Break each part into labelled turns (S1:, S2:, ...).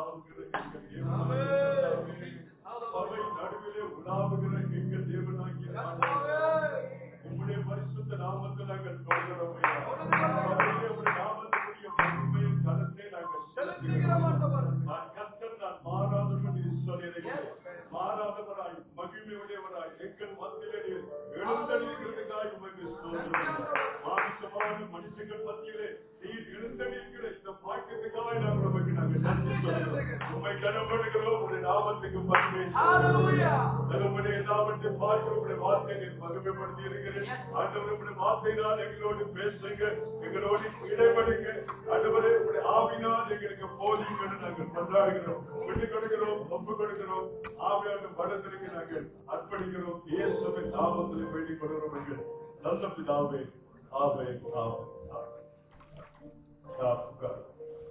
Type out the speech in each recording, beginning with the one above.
S1: உலாவுகிற எங்கள் தேவனாகிய சபை நடுவிலே உலாவுகிற எங்கள் தேவனாகிய உம்முடைய பரிசுத்த நாமத்தை நாங்கள் சொல்கிறோம் ஐயா. சபையிலே உம்முடைய நாமத்தினுடைய மகிமையை கனத்தை நாங்கள் செலுத்துகிறோம். நான் கர்த்தர் நான் மாறாதவன் என்று சொல்லியிருக்கிறேன். மாறாதவராய் மகிமையுடையவராய் எங்கள் மத்தியிலே நீர் எழுந்தளிக்கிறதுக்காய் உமக்கு ஸ்தோத்திரம். மாமிசமான மனுஷங்கள் மத்தியிலே நீர் எழுந்தளிக்கிற இந்த பாக்கியத்துக்காக நாங்கள் உமக்கு நாங்கள் நன்றி சொல்கிறோம். உம்மை கனப்படுகிறோம் உடைய நாமத்துக்கு மகிமை நம்முடைய நாமத்தை பார்த்து உடைய வார்த்தையை மகிமைப்படுத்தி இருக்கிறேன் ஆண்டவரே உடைய வார்த்தையினால் எங்களோடு பேசுங்க எங்களோடு இடைபடுங்க ஆண்டவரே உடைய ஆவினால் எங்களுக்கு போதிங்கன்னு நாங்கள் கொண்டாடுகிறோம் விட்டு கொடுக்கிறோம் ஒப்பு கொடுக்கிறோம் ஆவியான படத்திற்கு நாங்கள் அர்ப்பணிக்கிறோம் இயேசுவின் நாமத்தில் வேண்டிக் கொள்கிறோம் எங்கள் நல்ல பிதாவே ஆவே ஆவே ஆவே உட்கார்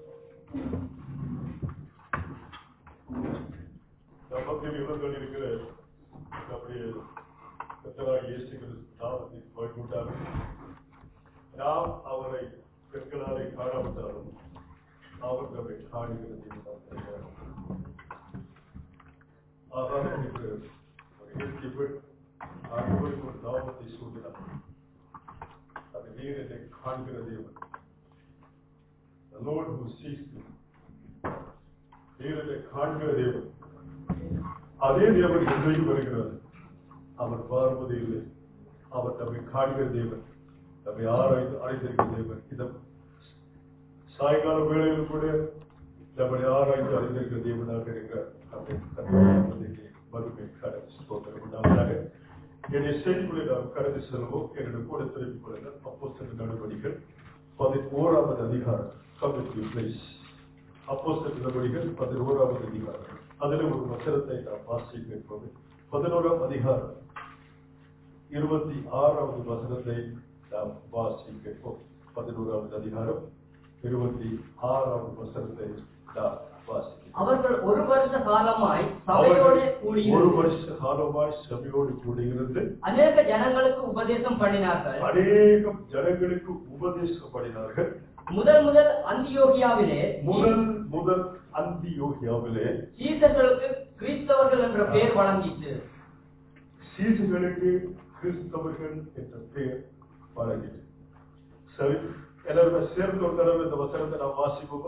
S1: நமக்கு இவர்கள் இருக்கிற நம்முடைய கத்தராக இயேசு கிறிஸ்து நாமத்தை போய்விட்டார்கள் நாம் அவரை பெண்களாலே காணப்பட்டாலும் அவர் நம்மை காணுகிறது ஆகாரத்திற்கு ஒரு இயற்கை பெண் ஆண்டவருக்கு ஒரு நாமத்தை சூட்டினார் அது நீர் என்னை காண்கிற தேவன் The Lord who sees me. நீர் என்னை காண்கிற தேவன் அதே தேவன் இன்றைக்கு வருகிறார் அவர் பார்ப்பது இல்லை அவர் நம்மை காண்கிற தேவன் நம்மை ஆராய்ந்து அழைத்திருக்கிற தேவன் இந்த சாயங்கால வேளையில் கூட நம்மை ஆராய்ந்து அறிந்திருக்கிற தேவனாக இருக்கிறார் நம்மை கற்றுக்கொள்வதற்கு மறுமை கடல் ஸ்தோத்திரம் உண்டாவதாக என்னுடைய செய்திகளை நாம் கடந்து செல்வோம் என்னுடைய கூட திருப்பிக் கொள்ளுங்கள் அப்போ சில நடவடிக்கைகள் பதினோராவது அதிகாரம் கமிட்டி பிளேஸ் அப்போ சில நடவடிக்கைகள் பதினோராவது அதிகாரம் அதில் ஒரு வசனத்தை நாம் வாசிக்க இருப்பது பதினோராம் அதிகாரம் இருபத்தி ஆறாவது வசனத்தை நாம் வாசிப்போம் பதினோராவது அதிகாரம் இருபத்தி ஆறாவது வசனத்தை நாம் வாசிப்போம்
S2: அவர்கள் ஒரு வருஷ காலமாய் சபையோடு
S1: அவர்கள் ஒரு
S2: கூடியிருந்து
S1: வருஷ காலமாய் சபையோடு கூடியிருந்து
S2: அநேக ஜனங்களுக்கு உபதேசம் பண்ணினார்கள்
S1: அநேகம் ஜனங்களுக்கு உபதேசப்படினார்கள்
S2: முதல் முதல் அந்தியோகியாவிலே
S1: முதல் முதல் அந்தியோகியாவிலே
S2: சீசர்களுக்கு கிறிஸ்தவர்கள் என்ற பெயர் வழங்கிற்று
S1: சீசுகளுக்கு கிறிஸ்தவர்கள் என்ற பெயர் வழங்கியது சரி எல்லாருமே சேர்ந்து ஒரு தடவை இந்த வசனத்தை நான் வாசிப்போமா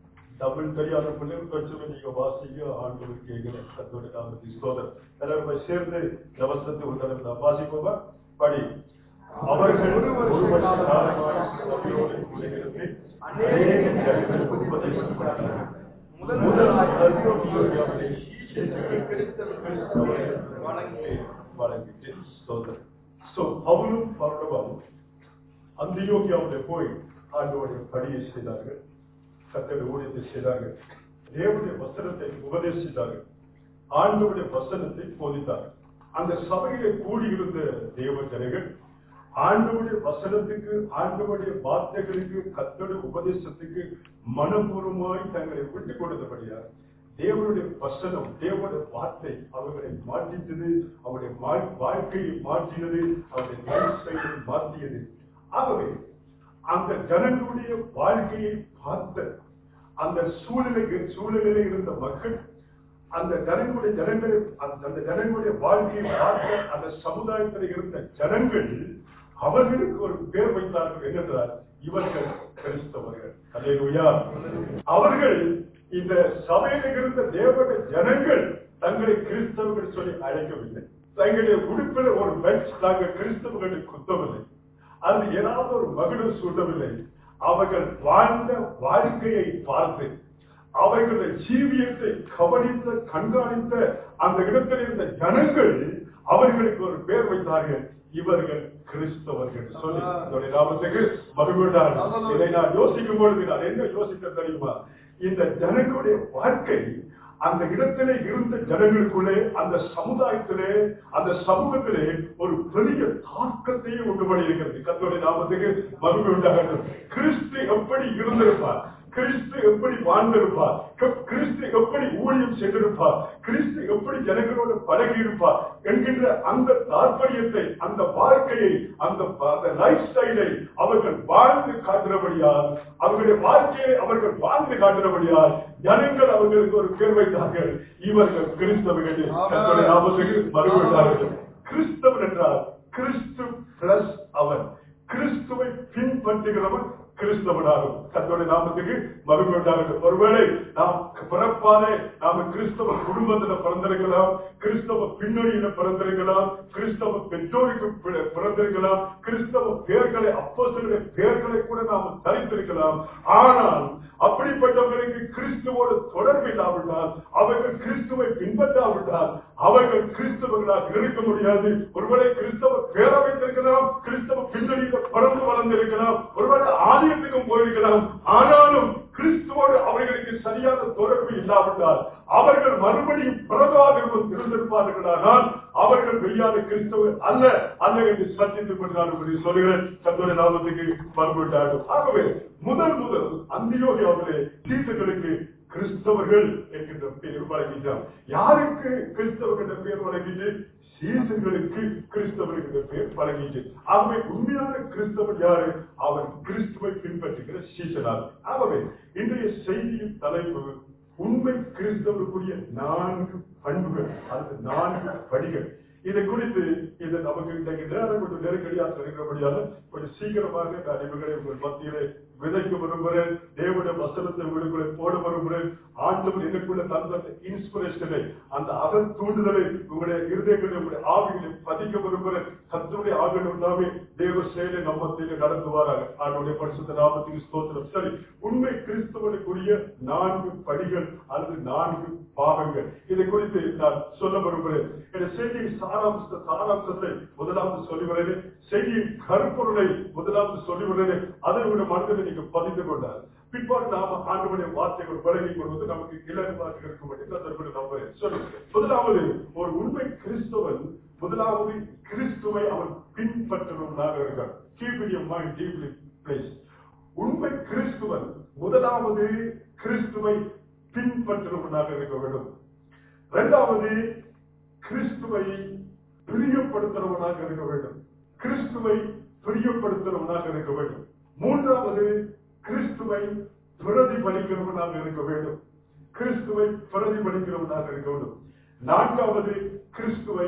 S1: தமிழ் தெரியாத பிள்ளைகள் பிரச்சனை நீங்க வாசிக்க ஆண்டவர் கேட்கிற கத்தோட நாமத்தை சோதர் எல்லாருமே சேர்ந்து இந்த வசனத்தை ஒரு தடவை நான் வாசிப்போமா படி அவர்கள் ஒரு வருஷ காலமாக சபையோடு கூடியிருந்து அநேக ஜனங்களுக்கு உபதேசம் பண்ணார்கள். முதல் அந்தியோகியாவிலே சீசுகள் கிறிஸ்தவர்கள் வழங்கி வழங்கிட்டு சோதர் சோ அவளும் பரவாயில்லை அந்தியோகியாவுடைய போய் ஆண்டோடைய பணியை செய்தார்கள் கத்தோட ஊழியத்தை செய்தார்கள் தேவனுடைய வசனத்தை உபதேசித்தார்கள் ஆண்டவருடைய வசனத்தை போதித்தார்கள் அந்த சபையிலே கூடியிருந்த தேவ ஜனங்கள் ஆண்டவருடைய வசனத்துக்கு ஆண்டவருடைய வார்த்தைகளுக்கு கத்தோட உபதேசத்துக்கு மனப்பூர்வமாய் தங்களை விட்டுக் கொடுத்தபடியார் தேவனுடைய வசனம் தேவனுடைய வார்த்தை அவர்களை மாற்றித்தது அவருடைய வா- வாழ்க்கையை மாற்றினது அவருடைய லைஃப் மாற்றியது ஆகவே அந்த ஜனங்களுடைய வாழ்க்கையை பார்த்த அந்த சூழ்நிலைக்கு சூழ்நிலையில் இருந்த மக்கள் அந்த ஜனங்களுடைய ஜனங்களை அந்த அந்த ஜனங்களுடைய வாழ்க்கையை பார்த்த அந்த சமுதாயத்தில் இருந்த ஜனங்கள் அவர்களுக்கு ஒரு பேர் வைத்தார்கள் என்னென்றால் இவர்கள் கிறிஸ்தவர்கள் அல்லேலூயா அவர்கள் இந்த சபையில் இருந்த தேவனுடைய ஜனங்கள் தங்களை கிறிஸ்தவர்கள் சொல்லி அழைக்கவில்லை தங்களுடைய உடுப்பில் ஒரு பெஞ்ச் நாங்கள் கிறிஸ்தவர்களை குத்தவில்லை அது ஏதாவது ஒரு மகுடம் சூட்டவில்லை அவர்கள் வாழ்ந்த வாழ்க்கையை பார்த்து அவர்களுடைய ஜீவியத்தை கவனித்த கண்காணித்த அந்த இடத்தில் இருந்த ஜனங்கள் அவர்களுக்கு ஒரு பேர் வைத்தார்கள் இவர்கள் கிறிஸ்தவர்கள் சொல்லி இதோடைய நாமத்துக்கு மகிழ்ந்தார்கள் இதை நான் யோசிக்கும் பொழுது நான் என்ன யோசித்தேன் தெரியுமா இந்த ஜனங்களுடைய வாழ்க்கை அந்த இடத்திலே இருந்த ஜனங்களுக்குள்ளே அந்த சமுதாயத்திலே அந்த சமூகத்திலே ஒரு பெரிய தாக்கத்தையும் உண்டு பண்ணி இருக்கிறது கத்தோடைய நாமத்துக்கு மகிழ்வு உண்டாகட்டும் கிறிஸ்து எப்படி இருந்திருப்பார் கிறிஸ்து எப்படி வாழ்ந்திருப்பார் க- கிறிஸ்து எப்படி ஊழியம் செய்திருப்பார் கிறிஸ்து எப்படி ஜனங்களோடு பழகி இருப்பார் என்கின்ற அந்த தாற்பயத்தை அந்த வாழ்க்கையை அந்த லைஃப் ஸ்டைலை அவர்கள் வாழ்ந்து காட்டுறபடியால் அவர்களுடைய வாழ்க்கையை அவர்கள் வாழ்ந்து காட்டுறபடியால் ஜனங்கள் அவர்களுக்கு ஒரு பேர் வைத்தார்கள் இவர்கள் கிறிஸ்தவர்கள் தங்களுடைய நாமத்துக்கு மறுபடியார்கள் கிறிஸ்தவன் என்றால் கிறிஸ்து பிளஸ் அவன் கிறிஸ்துவை பின்பற்றுகிறவன் கிறிஸ்தவனாகும் கத்தோட நாமத்துக்கு மறுபடியாக ஒருவேளை நாம் பிறப்பாலே நாம கிறிஸ்தவ குடும்பத்துல பிறந்திருக்கலாம் கிறிஸ்தவ பின்னணியில பிறந்திருக்கலாம் கிறிஸ்தவ பெற்றோருக்கு பி- பிறந்திருக்கலாம் கிறிஸ்தவ பெயர்களை அப்போஸ்தலருடைய பெயர்களை கூட நாம் தரித்திருக்கலாம் ஆனால் அப்படிப்பட்டவர்களுக்கு கிறிஸ்துவோடு தொடர்பு இல்லாவிட்டால் அவர்கள் கிறிஸ்துவை பின்பற்றாவிட்டால் அவர்கள் கிறிஸ்தவர்களாக இருக்க முடியாது ஒருவேளை கிறிஸ்தவ பேர வைத்திருக்கலாம் கிறிஸ்தவ பின்னணியில பிறந்து வளர்ந்திருக்கலாம் ஒருவேளை ஆலயத்துக்கும் போயிருக்கலாம் ஆனாலும் கிறிஸ்துவோடு அவர்களுக்கு சரியான தொடர்பு இல்லாவிட்டால் அவர்கள் மறுபடியும் பிறகாகவும் இருந்திருப்பார்களானால் அவர்கள் மெய்யான கிறிஸ்தவ அல்ல அல்ல என்று சத்தியத்துக் கொண்டு நான் உங்களுக்கு சொல்கிறேன் கத்தோட நாமத்துக்கு மறுபடியும் ஆகவே முதல் முதல் அந்தியோகியாவிலே சீசர்களுக்கு கிறிஸ்தவர்கள் என்கின்ற பெயர் வழங்கிட்டார் யாருக்கு கிறிஸ்தவர்கள் என்ற பெயர் வழங்கிட்டு சீசர்களுக்கு கிறிஸ்தவர் என்கிற பெயர் வழங்கிட்டு ஆகவே உண்மையான கிறிஸ்தவன் யாரு அவன் கிறிஸ்துவை பின்பற்றுகிற சீசனார் ஆகவே இன்றைய செய்தியின் தலைப்பு உண்மை கிறிஸ்தவருக்குரிய நான்கு பண்புகள் அல்லது நான்கு படிகள் இதை குறித்து இது நமக்கு இன்றைக்கு நேரம் கொஞ்சம் நெருக்கடியாக இருக்கிறபடியால கொஞ்சம் சீக்கிரமாக நான் இவர்களை உங்கள் மத்தியிலே விதைக்க விரும்புகிறேன் தேவனுடைய வசனத்தை உங்களுக்குள்ளே போட விரும்புகிறேன் ஆண்டவர் எனக்குள்ள தந்த இன்ஸ்பிரேஷனை அந்த அகல் தூண்டுதலை உங்களுடைய இருதயங்களை உங்களுடைய ஆவிகளை பதிக்க விரும்புகிறேன் கத்தருடைய ஆவிகள் உண்டாவே தேவ செயலை நம்மத்திலே நடத்துவாராக ஆண்டுடைய பரிசுத்த நாமத்துக்கு ஸ்தோத்திரம் சரி உண்மை கிறிஸ்தவனுக்குரிய நான்கு படிகள் அல்லது நான்கு பாகங்கள் இதை குறித்து நான் சொல்ல விரும்புகிறேன் இந்த செய்தியின் சாராம்ச சாராம்சத்தை முதலாவது சொல்லுகிறேன் செய்தியின் கருப்பொருளை முதலாவது சொல்லுகிறேன் அதை ஒரு மனதில் நீங்க பதிந்து கொண்டார் பிற்பாடு நாம ஆண்டவருடைய வார்த்தைகள் விலகிக் கொள்வது நமக்கு இலகுவாக இருக்கும் என்று அதற்கு நம்புகிறேன் சொல்லி முதலாவது ஒரு உண்மை கிறிஸ்தவன் முதலாவது கிறிஸ்துவை அவன் பின்பற்றவனாக இருக்கான் keep in mind deeply please உண்மை கிறிஸ்துவன் முதலாவது கிறிஸ்துவை பின்பற்றுவனாக இருக்க வேண்டும் இரண்டாவது கிறிஸ்துவை பிரியப்படுத்துறவனாக இருக்க வேண்டும் கிறிஸ்துவை பிரியப்படுத்துறவனாக இருக்க வேண்டும் மூன்றாவது கிறிஸ்துவை பிரதிபலிக்கிறவனாக இருக்க வேண்டும் கிறிஸ்துவை பிரதிபலிக்கிறவனாக இருக்க வேண்டும் நான்காவது கிறிஸ்துவை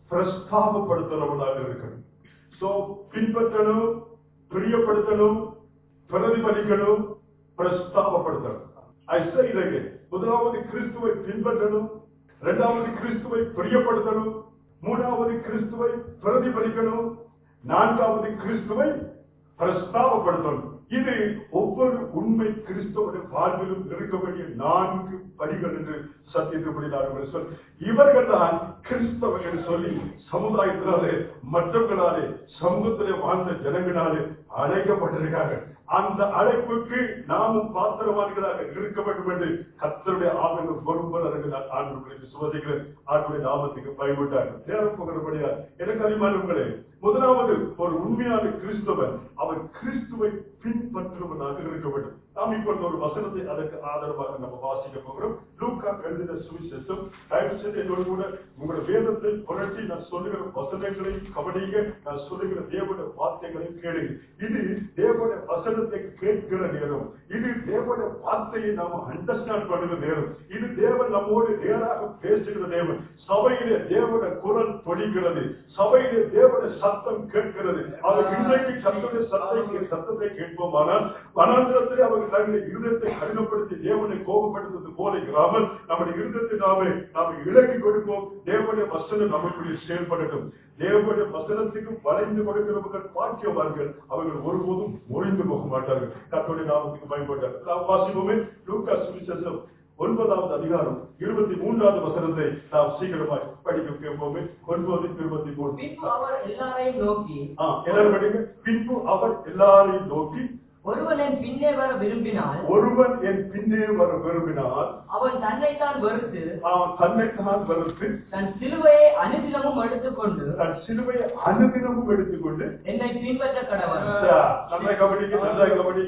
S1: பிரஸ்தாபப்படுத்துறவனாக இருக்கணும் சோ பின்பற்றணும் பிரியப்படுத்தணும் பிரதிபலிக்கணும் பிரஸ்தாபப்படுத்தணும் I say it again. முதலாவது கிறிஸ்துவை பின்பற்றணும் இரண்டாவது கிறிஸ்துவை பிரியப்படுத்தணும் மூணாவது கிறிஸ்துவை பிரதிபலிக்கணும் நான்காவது கிறிஸ்துவை பிரஸ்தாபப்படுத்தணும் இது ஒவ்வொரு உண்மை கிறிஸ்தவனுடைய வாழ்விலும் இருக்க வேண்டிய நான்கு படிகள் என்று சத்தியத்தின்படி நான் உங்களுக்கு சொல் இவர்கள் தான் கிறிஸ்தவர்கள் என்று சொல்லி சமுதாயத்தினாலே மற்றவர்களாலே சமூகத்திலே வாழ்ந்த ஜனங்களாலே அழைக்கப்பட்டிருக்காங்க அந்த அழைப்புக்கு நாமும் பாத்திரவான்களாக இருக்க வேண்டும் என்று கத்தருடைய ஆவின் பொறுப்பாளர்கள் நான் ஆண்டு சுவதிக்கிறேன் ஆண்டுடைய நாமத்துக்கு பயன்பட்டார் நேரம் போகிறபடியா எனக்கு அறிமானங்களே முதலாவது ஒரு உண்மையான கிறிஸ்தவன் அவன் கிறிஸ்துவை பின்பற்றுவனாக இருக்க வேண்டும் நாம் இப்பொழுது ஒரு வசனத்தை அதற்கு ஆதரவாக நம்ம வாசிக்க போகிறோம் லூக்கா எழுதின சுவிசேஷம் தயவு செய்து என்னோடு கூட உங்களுடைய வேதத்தை புரட்டி நான் சொல்லுகிற வசனங்களை கவனிங்க நான் சொல்லுகிற தேவனுடைய வார்த்தைகளை கேளுங்க இது தேவனுடைய வசனத்தை கேட்கிற நேரம் இது தேவனுடைய வார்த்தையை நாம அண்டர்ஸ்டாண்ட் பண்ணுகிற நேரம் இது தேவன் நம்மோடு நேராக பேசுகிற தேவன் சபையிலே தேவனுடைய குரல் தொடிக்கிறது சபையிலே தேவனுடைய சத்தம் கேட்கிறது அது இன்றைக்கு கத்தோடைய சத்தத்தை சத்தத்தை கேட்போமானால் வனாந்திரத்திலே அவர்கள் தங்களுடைய இருதயத்தை கடினப்படுத்தி தேவனை கோபப்படுத்துவது போல இராமல் நம்முடைய இருதயத்தை நாமே நாம் இலக்கி கொடுப்போம் தேவனுடைய வசனம் நமக்குள்ளே செயல்படட்டும் தேவனுடைய வசனத்துக்கு வளைந்து கொடுக்கிறவர்கள் பாக்கியவார்கள் அவர்கள் ஒருபோதும் ஒழிந்து போக மாட்டார்கள் கத்தோடைய நாமத்துக்கு பயன்பட்டார்கள் நாம் வாசிப்போமே லூக்கா சுவிசேஷம் ஒன்பதாவது அதிகாரம் இருபத்தி மூன்றாவது வசனத்தை நாம் சீக்கிரமாய் படிக்க கேட்போமே ஒன்பது இருபத்தி மூணு
S2: பின்பு அவர் எல்லாரையும் நோக்கி
S1: ஆ, எல்லாரும் படிங்க பின்பு அவர் எல்லாரையும் நோக்கி
S2: ஒருவன் என் பின்னே வர விரும்பினால்
S1: ஒருவன் என் பின்னே வர விரும்பினால்
S2: அவன் தன்னைத்தான் வெறுத்து
S1: அவன் தன்னைத்தான் வெறுத்து
S2: தன் சிலுவையை அனுதினமும் எடுத்துக்கொண்டு
S1: தன் சிலுவையை அனுதினமும் எடுத்துக்கொண்டு
S2: என்னை பின்பற்ற கடவன்
S1: சா, நல்லா கவனிங்க நல்லா கவனிங்க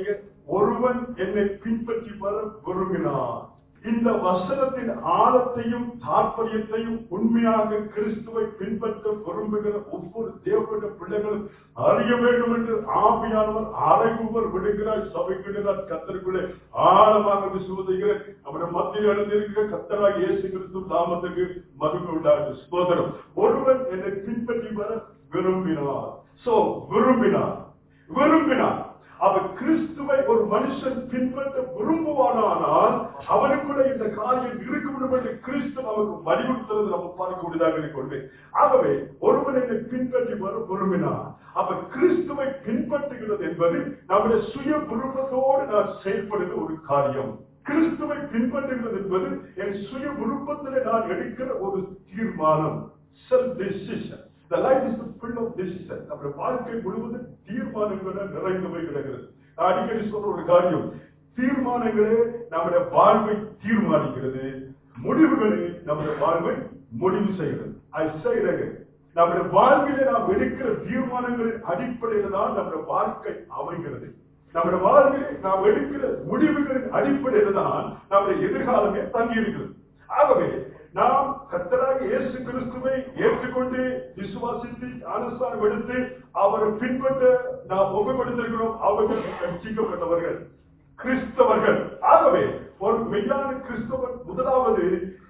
S1: ஒருவன் என்னை பின்பற்றி வர விரும்பினார் இந்த வசனத்தின் ஆழத்தையும் தாற்பயத்தையும் உண்மையாக கிறிஸ்துவை பின்பற்ற விரும்புகிற ஒவ்வொரு தேவனுடைய பிள்ளைகளும் அறிய வேண்டும் என்று ஆவியானவர் அறைகுவர் விடுகிறார் சபைக்கிடுகிறார் கத்தருக்குள்ளே ஆழமாக விசுவதைகிற நம்முடைய மத்தியில் எழுந்திருக்கிற கத்தராக இயேசு கிறிஸ்து நாமத்துக்கு மகிமை உண்டாகுது சோதரம் ஒருவன் என்னை பின்பற்றி வர விரும்பினார் சோ விரும்பினார் விரும்பினார் அவர் கிறிஸ்துவை ஒரு மனுஷன் பின்பற்ற விரும்புவானானால் அவனுக்குள்ள இந்த காரியம் இருக்க வேண்டும் என்று கிறிஸ்து நமக்கு வலியுறுத்துறது நம்ம பார்க்கக்கூடியதாக இருக்கிறது ஆகவே ஒருவன் என்னை பின்பற்றி வர விரும்பினார் அப்ப கிறிஸ்துவை பின்பற்றுகிறது என்பது நம்முடைய சுய விருப்பத்தோடு நான் செயல்படுகிற ஒரு காரியம் கிறிஸ்துவை பின்பற்றுகிறது என்பது என் சுய விருப்பத்தில் நான் எடுக்கிற ஒரு தீர்மானம் self decision The life is full of decision. நம்முடைய வாழ்க்கை முழுவதும் தீர்மானங்களை நிறைந்தவை கிடக்கிறது நான் அடிக்கடி சொல்ற ஒரு காரியம் தீர்மானங்களே நம்முடைய வாழ்வை தீர்மானிக்கிறது முடிவுகளே நம்முடைய வாழ்வை முடிவு செய்கிறது I say it again. நம்முடைய வாழ்விலே நாம் எடுக்கிற தீர்மானங்களின் அடிப்படையில் தான் நம்முடைய வாழ்க்கை அமைகிறது நம்முடைய வாழ்விலே நாம் எடுக்கிற முடிவுகளின் அடிப்படையில் தான் நம்முடைய எதிர்காலமே தங்கி இருக்கிறது ஆகவே நாம் கத்தராக இயேசு கிறிஸ்துவை ஏற்றுக்கொண்டு விசுவாசித்து அனுசாரம் எடுத்து அவரை பின்பற்ற நாம் ஒப்புப்படுத்திருக்கிறோம் அவர்கள் ரட்சிக்கப்பட்டவர்கள் கிறிஸ்தவர்கள் ஆகவே ஒரு மெய்யான கிறிஸ்தவன் முதலாவது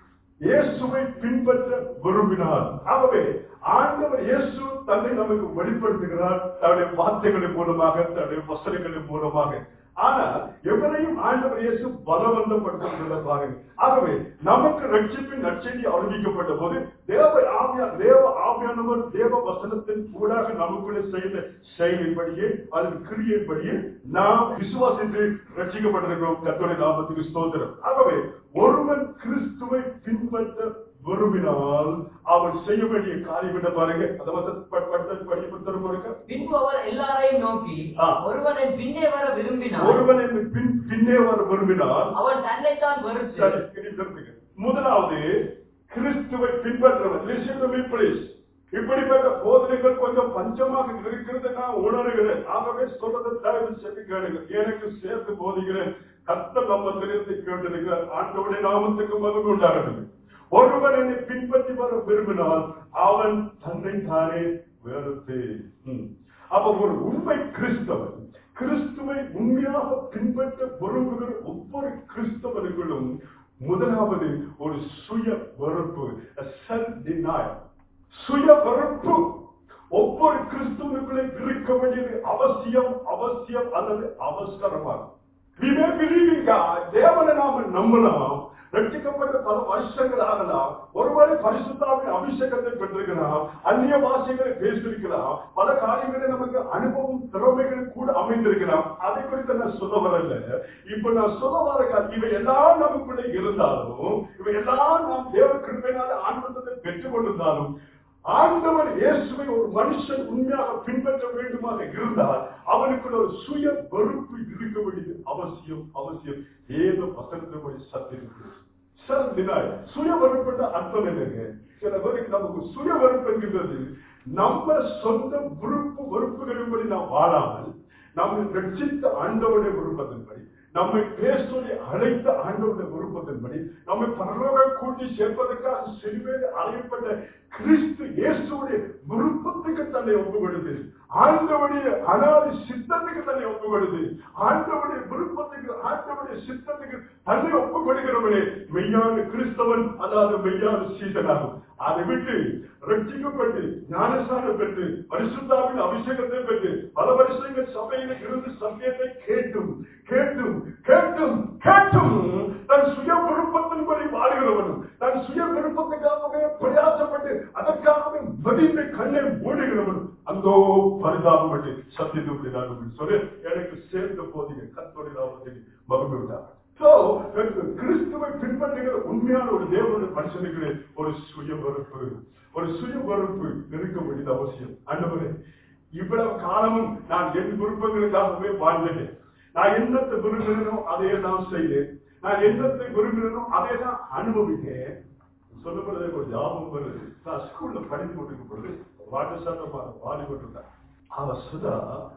S1: இயேசுவை பின்பற்ற விரும்பினார் ஆகவே ஆண்டவர் இயேசு தன்னை நமக்கு வெளிப்படுத்துகிறார் தன்னுடைய வார்த்தைகளின் மூலமாக தன்னுடைய வசனங்களின் மூலமாக ஆனால் எவரையும் ஆண்டவர் இயேசு பலவந்தப்படுத்துகிறத பாருங்க ஆகவே நமக்கு ரட்சிப்பின் நற்செய்தி அறிவிக்கப்பட்ட போது தேவ ஆவியா தேவ ஆவியானவர் தேவ வசனத்தின் கூடாக நமக்குள்ளே செய்த செயலின்படியே அதன் கிரியைப்படியே நாம் விசுவாசித்து ரட்சிக்கப்பட்டிருக்கிறோம் கத்தோடைய நாமத்துக்கு ஸ்தோத்திரம் ஆகவே ஒருவன் கிறிஸ்துவை பின்பற்ற விரும்பினால் அவன் செய்ய வேண்டிய காரியம் என்ன பாருங்க அதை வந்து படிப்பு பாருங்க
S2: பின்பு அவர் எல்லாரையும் நோக்கி
S1: ஆ.
S2: ஒருவன் என் பின்னே வர விரும்பினான்
S1: ஒருவன் என்னை பின் பின்னே வர விரும்பினால்
S2: அவன் தன்னைத்தான் வெறுத்து
S1: சரி, இனி நிறுத்துங்க. முதலாவது கிறிஸ்துவை பின்பற்றவர் Listen to me, please. இப்படிப்பட்ட போதனைகள் கொஞ்சம் பஞ்சமாக இருக்கிறது நான் உணர்கிறேன் ஆகவே சொல்றதை தயவு செய்து கேளுங்க எனக்கு சேர்த்து போதுகிறேன் கத்த நம்மத்திலிருந்து கேட்டிருக்கிறார் ஆண்டவுடைய நாமத்துக்கு மகிழ்வு உண்டாகிறது ஒருவன் என்னை பின்பற்றி வர விரும்பினால் அவன் தன்னை தானே வெறுத்து ம். அப்ப ஒரு உண்மை கிறிஸ்தவன் கிறிஸ்துவை உண்மையாக பின்பற்ற விரும்புகிற ஒவ்வொரு கிறிஸ்தவர்களும் முதலாவது ஒரு சுய வெறுப்பு செல்ஃப் டினாயல் சுய வெறுப்பு ஒவ்வொரு கிறிஸ்துவனுக்குள்ளே இருக்க வேண்டியது அவசியம் அவசியம் அல்லது அவசரமாகும் We may believe in God. தேவனை நாம நம்பலாம் ரட்சிக்கப்பட்ட பல வருஷங்கள் ஆகலாம் ஒருவேளை பரிசுத்தாவின் அபிஷேகத்தை பெற்றிருக்கலாம் அந்நிய பாஷைகளை பேசியிருக்கலாம் பல காரியங்களை நமக்கு அனுபவம் திறமைகள் கூட அமைந்திருக்கலாம் அதை குறித்து நான் சொல்ல வரல இப்ப நான் சொல்ல வர காரியம் இவை எல்லாம் நமக்குள்ளே இருந்தாலும் இவை எல்லாம் நாம் தேவ கிருப்பையினால ஆனந்தத்தை பெற்றுக் கொண்டிருந்தாலும் ஆண்டவர் இயேசுவை ஒரு மனுஷன் உண்மையாக பின்பற்ற வேண்டுமாக இருந்தால் அவனுக்குள்ள ஒரு சுய வெறுப்பு இருக்க வேண்டியது அவசியம் அவசியம் ஏதோ வசனத்தின்படி சத்தியம் சார் தினாய் சுய வெறுப்புன்ற அர்த்தம் என்னங்க சில பேருக்கு நமக்கு சுய வெறுப்பு என்கின்றது நம்ம சொந்த விருப்பு வெறுப்புகளின்படி நாம் வாழாமல் நம்மை ரட்சித்த ஆண்டவருடைய விருப்பத்தின்படி நம்மை பேர் சொல்லி அழைத்த ஆண்டவருடைய விருப்பத்தின்படி நம்மை பரலோக கூட்டி சேர்ப்பதற்காக சிறுவேறு அழைக்கப்பட்ட கிறிஸ்து இயேசுடைய விருப்பத்துக்கு தன்னை ஒப்புக்கொடுது ஆண்டவருடைய அனாதி சித்தத்துக்கு தன்னை ஒப்புக்கொடுது ஆண்டவருடைய விருப்பத்துக்கு ஆண்டவருடைய சித்தத்துக்கு தன்னை ஒப்புக்கொடுக்கிறவனே மெய்யான கிறிஸ்தவன் அதாவது மெய்யான சீசனாகும் அதை விட்டு ரட்சிக்கப்பட்டு ஞானஸ்தானம் பெற்று பரிசுத்தாவின் அபிஷேகத்தை பெற்று பல வருஷங்கள் சபையில இருந்து சத்தியத்தை கேட்டும் கேட்டும் கேட்டும் கேட்டும் தன் சுய விருப்பத்தின்படி வாழ்கிறவனும் தன் சுய விருப்பத்துக்காகவே பிரயாசப்பட்டு அதற்காகவே மதிந்த கண்ணை மூடுகிறவனும் அந்தோ பரிதாபப்பட்டு சத்தியத்தை நான் சொல்லி எனக்கு சேர்ந்த போதிய கத்தோடைய நாமத்தில் மகிழ்ந்து விட்டார் So, கிறிஸ்துவை பின்பற்றுகிற உண்மையான ஒரு தேவனுடைய மனுஷனுக்கு ஒரு சுய வெறுப்பு ஒரு சுய வெறுப்பு இருக்க வேண்டியது அவசியம் அண்டவரே இவ்வளவு காலமும் நான் என் விருப்பங்களுக்காகவே வாழ்ந்தேன் நான் என்னத்தை விரும்பினோ அதையே தான் செய்தேன் நான் என்னத்தை விரும்பினோ அதை தான் அனுபவித்தேன் சொல்லப்படுறது ஒரு ஞாபகம் வருது நான் ஸ்கூல்ல படித்து கொண்டிருக்கும் பொழுது வாட்டசாட்டமாக பாடி கொண்டிருந்தேன் அவ சுதா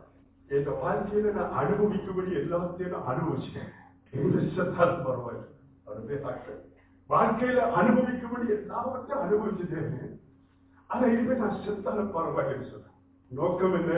S1: என் வாழ்க்கையில நான் அனுபவிக்கும்படி எல்லாத்தையும் நான் அனுபவிச்சேன் எங்க செத்தாலும் பரவாயில்லை அவருடைய டாக்டர் வாழ்க்கையில அனுபவிக்கும்படி எல்லாவற்றையும் அனுபவிச்சுட்டேன் ஆனா இனிமே நான் செத்தாலும் பரவாயில்லைன்னு சொன்னேன் நோக்கம் என்ன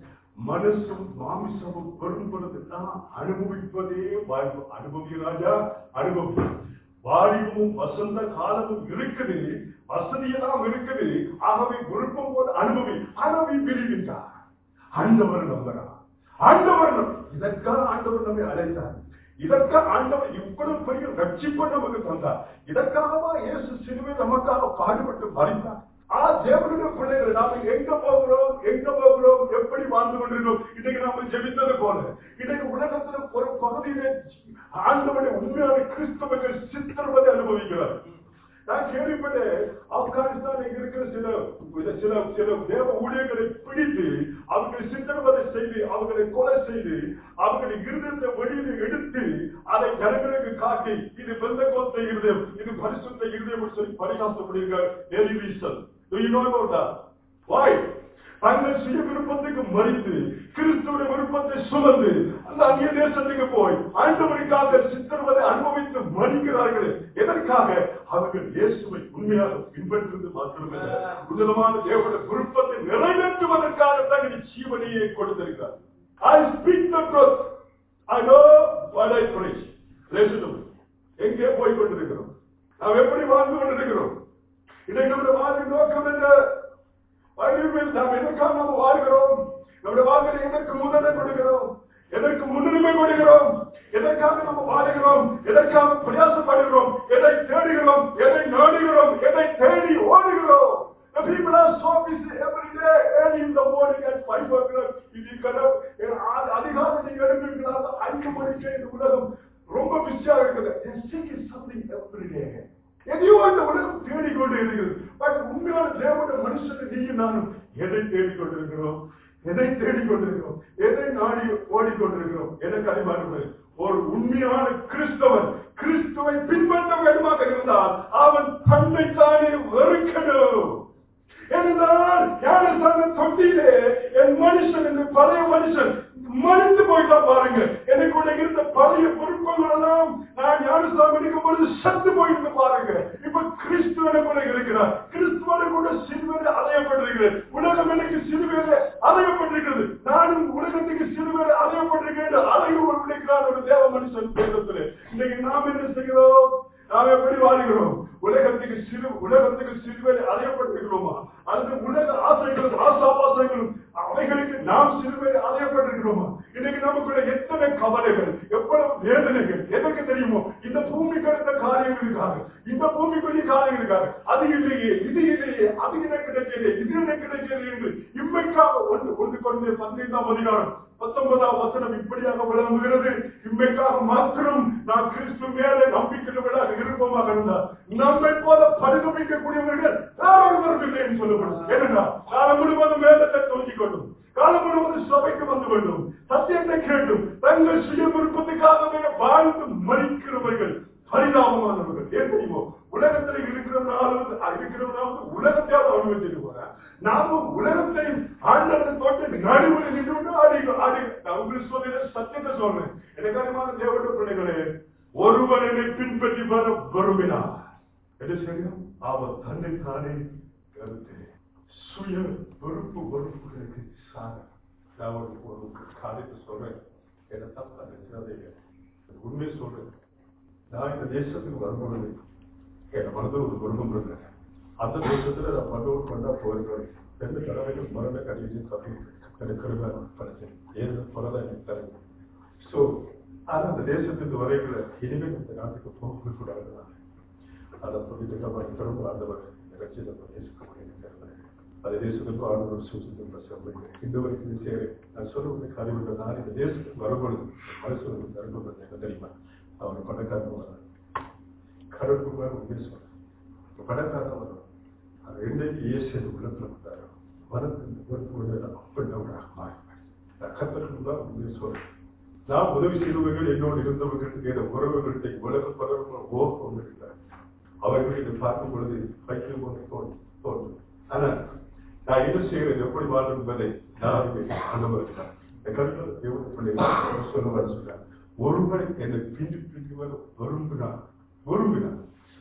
S1: மனசும் மாமிசமும் பெரும்பொழுது நான் அனுபவிப்பதே வாழ்வு அனுபவி ராஜா அனுபவி வாலிபமும் வசந்த காலமும் இருக்குது வசதியெல்லாம் இருக்குது ஆகவே விருப்பம் போல அனுபவி அனுபவி பிரிவின்றார் ஆண்டவர் நம்புறார் ஆண்டவர் நம்- இதற்காக ஆண்டவர் நம்மை அழைத்தார் இதற்காக ஆண்டவர் இவ்வளவு பெரிய ரட்சிப்பை நமக்கு தந்தார் இதற்காகவா இயேசு சிலுவை நமக்காக பாடுபட்டு மறித்தார் ஆ தேவனுடைய பிள்ளைகள் நாம எங்க போகிறோம் எங்க போகிறோம் எப்படி வாழ்ந்து கொண்டிருக்கிறோம் இன்னைக்கு நாம ஜெபித்தது போல இன்னைக்கு உலகத்துல ஒரு பகுதியிலே ஆண்டவனை உண்மையான கிறிஸ்தவர்கள் சித்திரவதை அனுபவிக்கிறார் நான் கேள்விப்பட்டேன் ஆப்கானிஸ்தான் இருக்கிற சில சில சில தேவ ஊழியர்களை பிடித்து அவர்களை சித்திரவதை செய்து அவர்களை கொலை செய்து அவர்களை இருதயத்தை வெளியில எடுத்து அதை ஜனங்களுக்கு காட்டி இது பெந்த கோத்த இருதயம் இது பரிசுத்த இருதயம் சொல்லி பரிகாசப்படுகிறார் எலிவிசன் Do you know about that? Why? தங்கள் சுய விருப்பத்துக்கு மறித்து கிறிஸ்துவ விருப்பத்தை சுமந்து அந்த அந்நிய தேசத்துக்கு போய் ஆண்டவருக்காக சித்திரவதை அனுபவித்து மறிக்கிறார்கள் எதற்காக அவர்கள் இயேசுவை உண்மையாக பின்பற்றுவது மாத்திரமல்ல உன்னதமான தேவனுடைய விருப்பத்தை நிறைவேற்றுவதற்காக தங்கள் ஜீவனையை கொடுத்திருக்கிறார் I speak the truth. I know what I preach. Listen to me. எங்கே போய் கொண்டிருக்கிறோம் நாம் எப்படி வாழ்ந்து கொண்டிருக்கிறோம் இன்றைக்கு நம்முடைய வாழ்வின் நோக்கம் என்ன வாழ்வில் நாம் எதற்காக நாம் வாழ்கிறோம் நம்முடைய வாழ்வில் எதற்கு முதலை கொடுக்கிறோம் எதற்கு முன்னுரிமை கொடுக்கிறோம் எதற்காக நம்ம வாழுகிறோம் எதற்காக பிரயாசப்படுகிறோம் எதை தேடுகிறோம் எதை நாடுகிறோம் எதை தேடி ஓடுகிறோம் The people are so busy every day, early in the morning at 5 o'clock. இது கடை அதிகாலை நீங்க எழுப்பீங்களா ஐந்து மணிக்கே இந்த உலகம் ரொம்ப பிஸியா இருக்குது They seek something every day. எதையோ இந்த உலகம் தேடிக்கொண்டு இருக்கிறது பட் உண்மையான தேவனுடைய மனுஷனை நீயும் நானும் எதை தேடிக்கொண்டிருக்கிறோம் எதை தேடிக்கொண்டிருக்கிறோம் எதை நாடி ஓடிக்கொண்டிருக்கிறோம் எனக்கு அறிவார்கள் ஒரு உண்மையான கிறிஸ்தவன் கிறிஸ்துவை பின்பற்ற வேண்டுமாக இருந்தால் அவன் தன்னைத்தானே வெறுக்கணும் என்றால் ஞானஸ்தான தொட்டியிலே என் மனுஷன் இந்த பழைய மனுஷன் மறித்து போயிட்டா பாருங்க எனக்குள்ள இருந்த பழைய பொறுப்புகள் எல்லாம் நான் ஞானஸ்தானம் எடுக்கும் பொழுது சத்து போயிட்டு பாருங்க இப்ப கிறிஸ்துவனுக்குள்ள இருக்கிறார் கிறிஸ்துவனுக்குள்ள சிறுவேலை அலையப்பட்டிருக்கிறேன் உலகம் எனக்கு சிறுவேலை அலையப்பட்டிருக்கிறது நானும் உலகத்துக்கு சிறுவேலை அலையப்பட்டிருக்கிறேன் அலைய ஒரு விளைக்கிறார் ஒரு தேவ மனுஷன் பேசத்துல இன்னைக்கு நாம் என்ன செய்கிறோம் நாம் எப்படி வாழ்கிறோம் உலகத்துக்கு சிறு உலகத்துக்கு சிறுவேலை அலையப்பட்டிருக்கிறோமா அந்த உலக ஆசைகளும் ஆசாபாசங்களும் அவைகளுக்கு நாம் சிறுவேலை அலையப்பட்டிருக்கிறோமா இன்னைக்கு நமக்குள்ள எத்தனை கவலைகள் எவ்வளவு வேதனைகள் எதற்கு தெரியுமோ இந்த பூமிக்கு இருந்த காரியங்களுக்காக இந்த பூமிக்குரிய காரியங்களுக்காக அது இல்லையே இது இல்லையே அது எனக்கு கிடைக்கலையே இது எனக்கு கிடைக்கலையே என்று இம்மைக்காக ஒன்று ஒன்று கொண்டு பதினைந்தாம் அதிகாரம் பத்தொன்பதாம் வசனம் இப்படியாக விளங்குகிறது இம்மைக்காக மாத்திரம் நான் கிறிஸ்து மேலே நம்பிக்கையுள்ளவர்களாக இருப்போமாக இருந்தால் நம்மை போல பரிதமிக்கக்கூடியவர்கள் யாரும் இல்லை என்று சொல்லப்படும் ஏனென்றா காலம் முழுவதும் வேதத்தை தோன்றிக் கொண்டும் காலம் முழுவதும் சபைக்கு வந்து கொண்டும் சத்தியத்தை கேட்டும் தங்கள் சுய விருப்பத்துக்காகவே வாழ்ந்து மறிக்கிறவர்கள் பரிதாபமானவர்கள் ஏன் தெரியுமோ உலகத்தில் இருக்கிறவனாலும் இருக்கிறவனாலும் உலகத்தையாவது அனுபவிச்சுட்டு போறேன் நாமும் உலகத்தை ஆண்டவரை தோட்ட நடுவில் நின்று ஆடி ஆடி நான் உங்களுக்கு சொல்ல சத்தியத்தை சொல்றேன் எனக்கான தேவட பிள்ளைகளே ஒருவர் என்னை பின்பற்றி வர விரும்பினார் என்ன செய்யும் அவர் தன்னை தானே கருத்து சுய வெறுப்பு வெறுப்புகளுக்கு சார நான் ஒரு ஒரு காரியத்தை சொல்றேன் என்ன தப்பா நினைச்சாதீங்க உண்மை சொல்றேன் நான் இந்த தேசத்துக்கு வரும்பொழுது என் மனதில் ஒரு குடும்பம் இருந்தேன் அந்த தேசத்துல நான் மண்டோர் கொண்டா போயிருக்கிறேன் ரெண்டு தடவைகள் மரண கடிதத்தை தப்பி கிடைக்கிறதா படிச்சேன் ஏழு பலதான் எனக்கு தருங்க ஸோ ஆனா அந்த தேசத்துக்கு வரைகளை இனிமேல் இந்த நாட்டுக்கு போக கூடாது அதை சொல்லிட்டு நம்ம திரும்ப ஆண்டவர் நிகழ்ச்சியில் நம்ம நேசிக்க முடியும் அதே தேசத்துக்கு ஆண்டவர் சூழ்நிலை பிரச்சனை இந்த வரைக்கும் இது செய்கிறேன் நான் சொல்லுவது காரியங்கள் நான் இந்த தேசத்துக்கு வரும்பொழுது மனசு தருணம் என்ன தெரியுமா அவர் பணக்காரன் வர்றார் கடற்குமார் உண்மை சொல்றேன் பணக்காரன் வர்றார் அது ரெண்டைக்கு இயேசு உள்ளத்துல வந்தார் மனத்தின் பொறுப்பு அப்படின்னவராக மாறினார் நான் கத்தருக்கு தான் உண்மை சொல்றேன் நான் உதவி செய்தவர்கள் என்னோடு இருந்தவர்கள் என உறவுகளுடைய உலக பரவ ஓகம் இருக்கிறார் அவர்கள் இதை பார்க்கும் பொழுது பைக்கில் போன தோன்றும் தோன்றும் ஆனா நான் என்ன செய்கிறது எப்படி வாழும் என்பதை நான் ஆண்டவர் இந்த கருத்துல தேவனுடைய பிள்ளைகள் சொல்லுவார் சொல்றார் ஒருவர் என்னை பின்பு பின்பு வர விரும்பினார் விரும்பினார்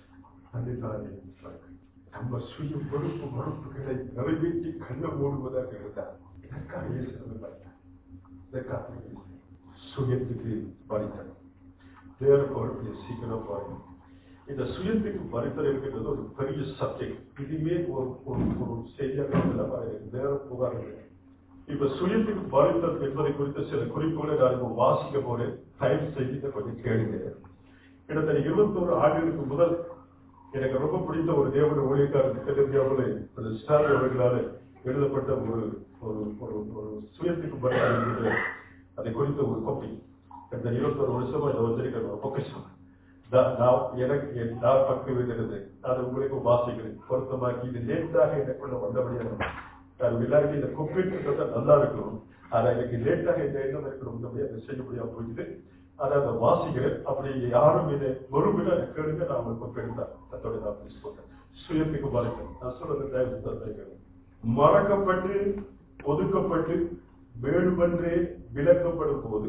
S1: அதுதானே வாழ்க்கை. நம்ம சுய பொறுப்பு மறுப்புகளை நிறைவேற்றி கண்ண மூடுவதாக இருந்தார் இதற்காக இயேசு வந்து பார்த்தார் இதற்காக இயேசு சுயத்துக்கு வரித்தல் வேற பொறுப்பு சீக்கிரம் பாருங்க இந்த சுயத்துக்கு வரித்தல் இருக்கின்றது ஒரு பெரிய சப்ஜெக்ட் இதுவே ஒரு ஒரு ஒரு செய்தியாக வேற புகார் இல்லை. இப்ப சுயத்துக்கு வரித்தல் என்பதை குறித்த சில குறிப்புகளை நான் இப்ப வாசிக்க போறேன் தயவு செய்து இதை கொஞ்சம் கேளுங்க கிட்டத்தட்ட இருபத்தோரு ஆண்டுகளுக்கு முதல் எனக்கு ரொம்ப பிடித்த ஒரு தேவன ஊழியக்காரர் தெலுங்கியாவில் ஸ்டாலி அவர்களால் எழுதப்பட்ட ஒரு ஒரு ஒரு ஒரு சுயத்துக்கு வரித்தல் என்கிற அதை குறித்த ஒரு காப்பி இந்த இருபத்தோரு வருஷமா இதை வச்சிருக்கிற ஒரு பொக்கிஷம் நான் நான் எனக்கு என் நான் பக்கம் இருக்கிறது அது உங்களுக்கு வாசிக்கிறேன் பொருத்தமாக்கி இது லேட்டாக எனக்குள்ள வந்தபடியாக அது இல்லாட்டி இந்த கூப்பிட்டு நல்லா இருக்கும் ஆனா எனக்கு லேட்டாக இந்த எண்ணம் இருக்கிற அதை செய்ய முடியாம போயிடுது அதை அதை வாசிக்கிறேன் அப்படி யாரும் இதை ஒருவிட கேளுங்க நான் உங்களுக்கு கூப்பிட்டு அதோட நான் பேச போட்டேன் சுயத்துக்கு வரைக்கும் நான் சொல்றது தயவு செய்து மறக்கப்பட்டு ஒதுக்கப்பட்டு வேண்டுமென்றே விளக்கப்படும் போது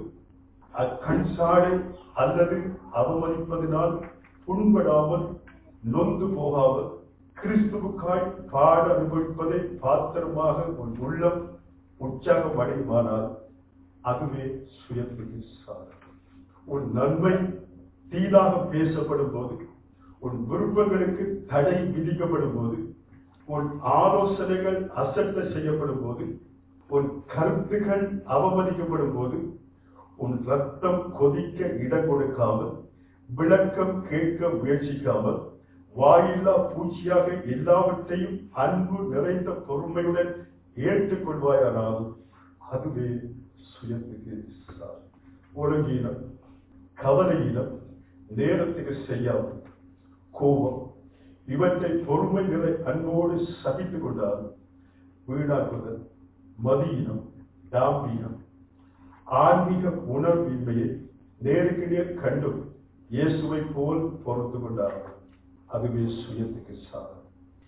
S1: அக்கண்சாடை அல்லது அவமதிப்பதினால் புண்படாமல் நொந்து போகாமல் கிறிஸ்துவுக்காய் பாட அனுபவிப்பதை பாத்திரமாக உன் உள்ளம் உற்சாகம் அடையுமானால் அதுவே சுயத்துக்கு சாதம் உன் நன்மை தீதாக பேசப்படும் போது உன் விருப்பங்களுக்கு தடை விதிக்கப்படும் போது உன் ஆலோசனைகள் அசட்ட செய்யப்படும் போது உன் கருத்துகள் அவமதிக்கப்படும் போது உன் ரத்தம் கொதிக்க இடம் கொடுக்காமல் விளக்கம் கேட்க முயற்சிக்காமல் வாயில்லா பூச்சியாக எல்லாவற்றையும் அன்பு நிறைந்த பொறுமையுடன் ஏற்றுக்கொள்வாயானால் அதுவே சுயத்துக்கு சார் ஒழுங்கீனம் கவலையினம் நேரத்துக்கு செய்யாமல் கோபம் இவற்றை பொறுமை நிலை அன்போடு சகித்துக் கொண்டால் வீணாக்குதல் மதியினம் தாம்பீனம் ஆன்மீக உணர்வின்மையை நேருக்கு நேர் கண்டும் இயேசுவை போல் பொறுத்து கொண்டார்கள் அதுவே சுயத்துக்கு சாதம்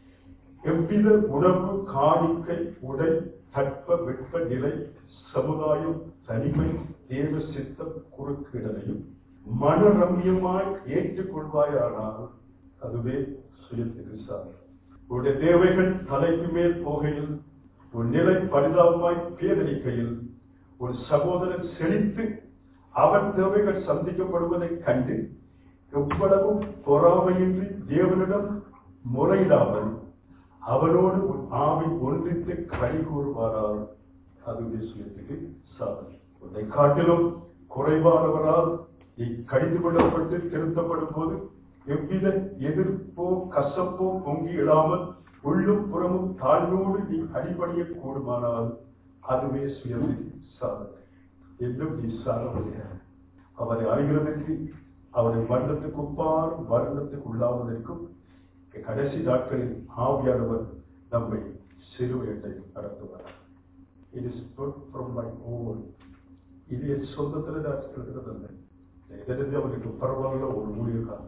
S1: எவ்வித உணவு காணிக்கை உடை தட்ப வெட்ப நிலை சமுதாயம் தனிமை தேவ சித்தம் குறுக்கிடலையும் மனரம்யமாய் ஏற்றுக்கொள்வாயானால் அதுவே சுயத்துக்கு சாதம் உன்னுடைய தேவைகள் தலைக்கு மேல் போகையில் உன் நிலை பரிதாபமாய் பேதலிக்கையில் ஒரு சகோதரன் செழித்து அவன் தேவைகள் சந்திக்கப்படுவதைக் கண்டு எவ்வளவும் பொறாமையின்றி தேவனிடம் முறையிடாமல் அவனோடு உன் ஆவி ஒன்றித்து கழி கூறுவாரால் அதுவே சுயத்துக்கு சாதனை உன்னை காட்டிலும் குறைவானவரால் நீ கடிந்து கொள்ளப்பட்டு திருத்தப்படும் போது எவ்வித எதிர்ப்போ கசப்போ பொங்கி இடாமல் உள்ளும் புறமும் தாழ்வோடு நீ அடிபணிய கூடுமானால் அதுவே சுயத்துக்கு சாதனை என்றும் நீ சாதனை அவரை அறிகிறதற்கு அவருடைய மரணத்துக்கு ஒப்பார் மரணத்துக்கு உள்ளாவதற்கும் கடைசி நாட்களில் ஆவியானவர் நம்மை சிறுவையட்டை நடத்துவார் it is from my own இது என் சொந்தத்தில் நான் எழுதுறதல்ல எதிர்த்து அவருக்கு பரவாயில்ல ஒரு ஊழியர்தான்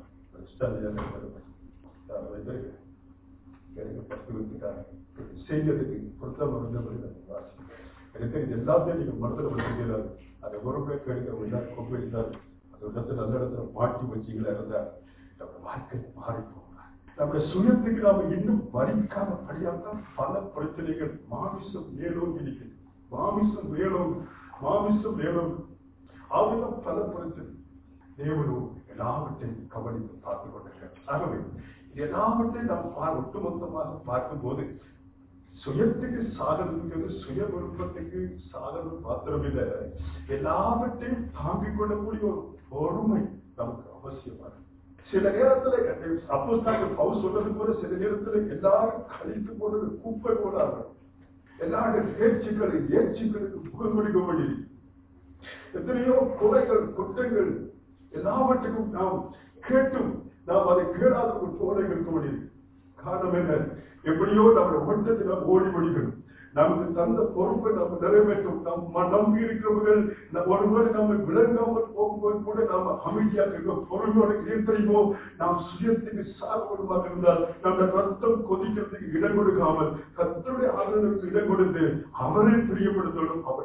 S1: எனக்கு பத்து வித்துக்காக செய்யறதுக்கு பொருத்தம் இருந்தபடி வாசி எனக்கு இது எல்லாத்தையும் நீங்க மனதில் வச்சுக்கிறார் அதை ஒருமுறை கேட்க விடா கொப்பிடித்தார் அந்த இடத்துல நல்ல இடத்துல மாட்டி வச்சிங்களா இருந்தா நம்ம வாழ்க்கை மாறி போகிறார் நம்முடைய சுயத்துக்கு நாம இன்னும் வரிக்காம படியாதான் பல பிரச்சனைகள் மாமிசம் மேலோங்கி இருக்குது மாமிசம் மேலோங்கி மாமிசம் மேலோங்கி அவங்க பல பிரச்சனை தேவனும் எல்லாவற்றையும் கவனித்து பார்த்துக் கொண்டிருக்கிறார் ஆகவே இது எல்லாவற்றையும் நாம் பா- ஒட்டுமொத்தமாக பார்க்கும்போது சுயத்துக்கு சாதனங்கிறது சுய விருப்பத்துக்கு சாதனம் மாத்திரமில்லை எல்லாவற்றையும் தாங்கிக் கொள்ளக்கூடிய ஒரு பொறுமை நமக்கு அவசியமானது சில நேரத்துல அப்போ நாங்கள் பவுல் சொல்றது போல சில நேரத்துல எல்லாரும் கழித்து போனது குப்பை போடாங்க எல்லாரும் பேச்சுக்கள் ஏச்சுக்களுக்கு முகம் கொடுக்க முடியும் எத்தனையோ குறைகள் குற்றங்கள் எல்லாவற்றுக்கும் நாம் கேட்டும் நாம் அதை கேளாத ஒரு தோலை இருக்க முடியும் காரணம் என்ன எப்படியோ நம்முடைய ஓட்டத்தில் நாம் ஓடி முடிக்கணும் நமக்கு தந்த பொறுப்பை நாம் நிறைவேற்றும் நாம் ம- நம்பி இருக்கிறவர்கள் நம் ஒருவேளை நம்ம விளங்காமல் போகும்போது கூட நாம் அமைதியாக இருக்க பொறுமையோட கீர்த்தனைமோ நாம் சுயத்துக்கு சார்படுமாக இருந்தால் நம்ம ரத்தம் கொதிக்கிறதுக்கு இடம் கொடுக்காமல் கத்தருடைய ஆதரவுக்கு இடம் கொடுத்து அவரை பிரியப்படுத்தணும் அவர்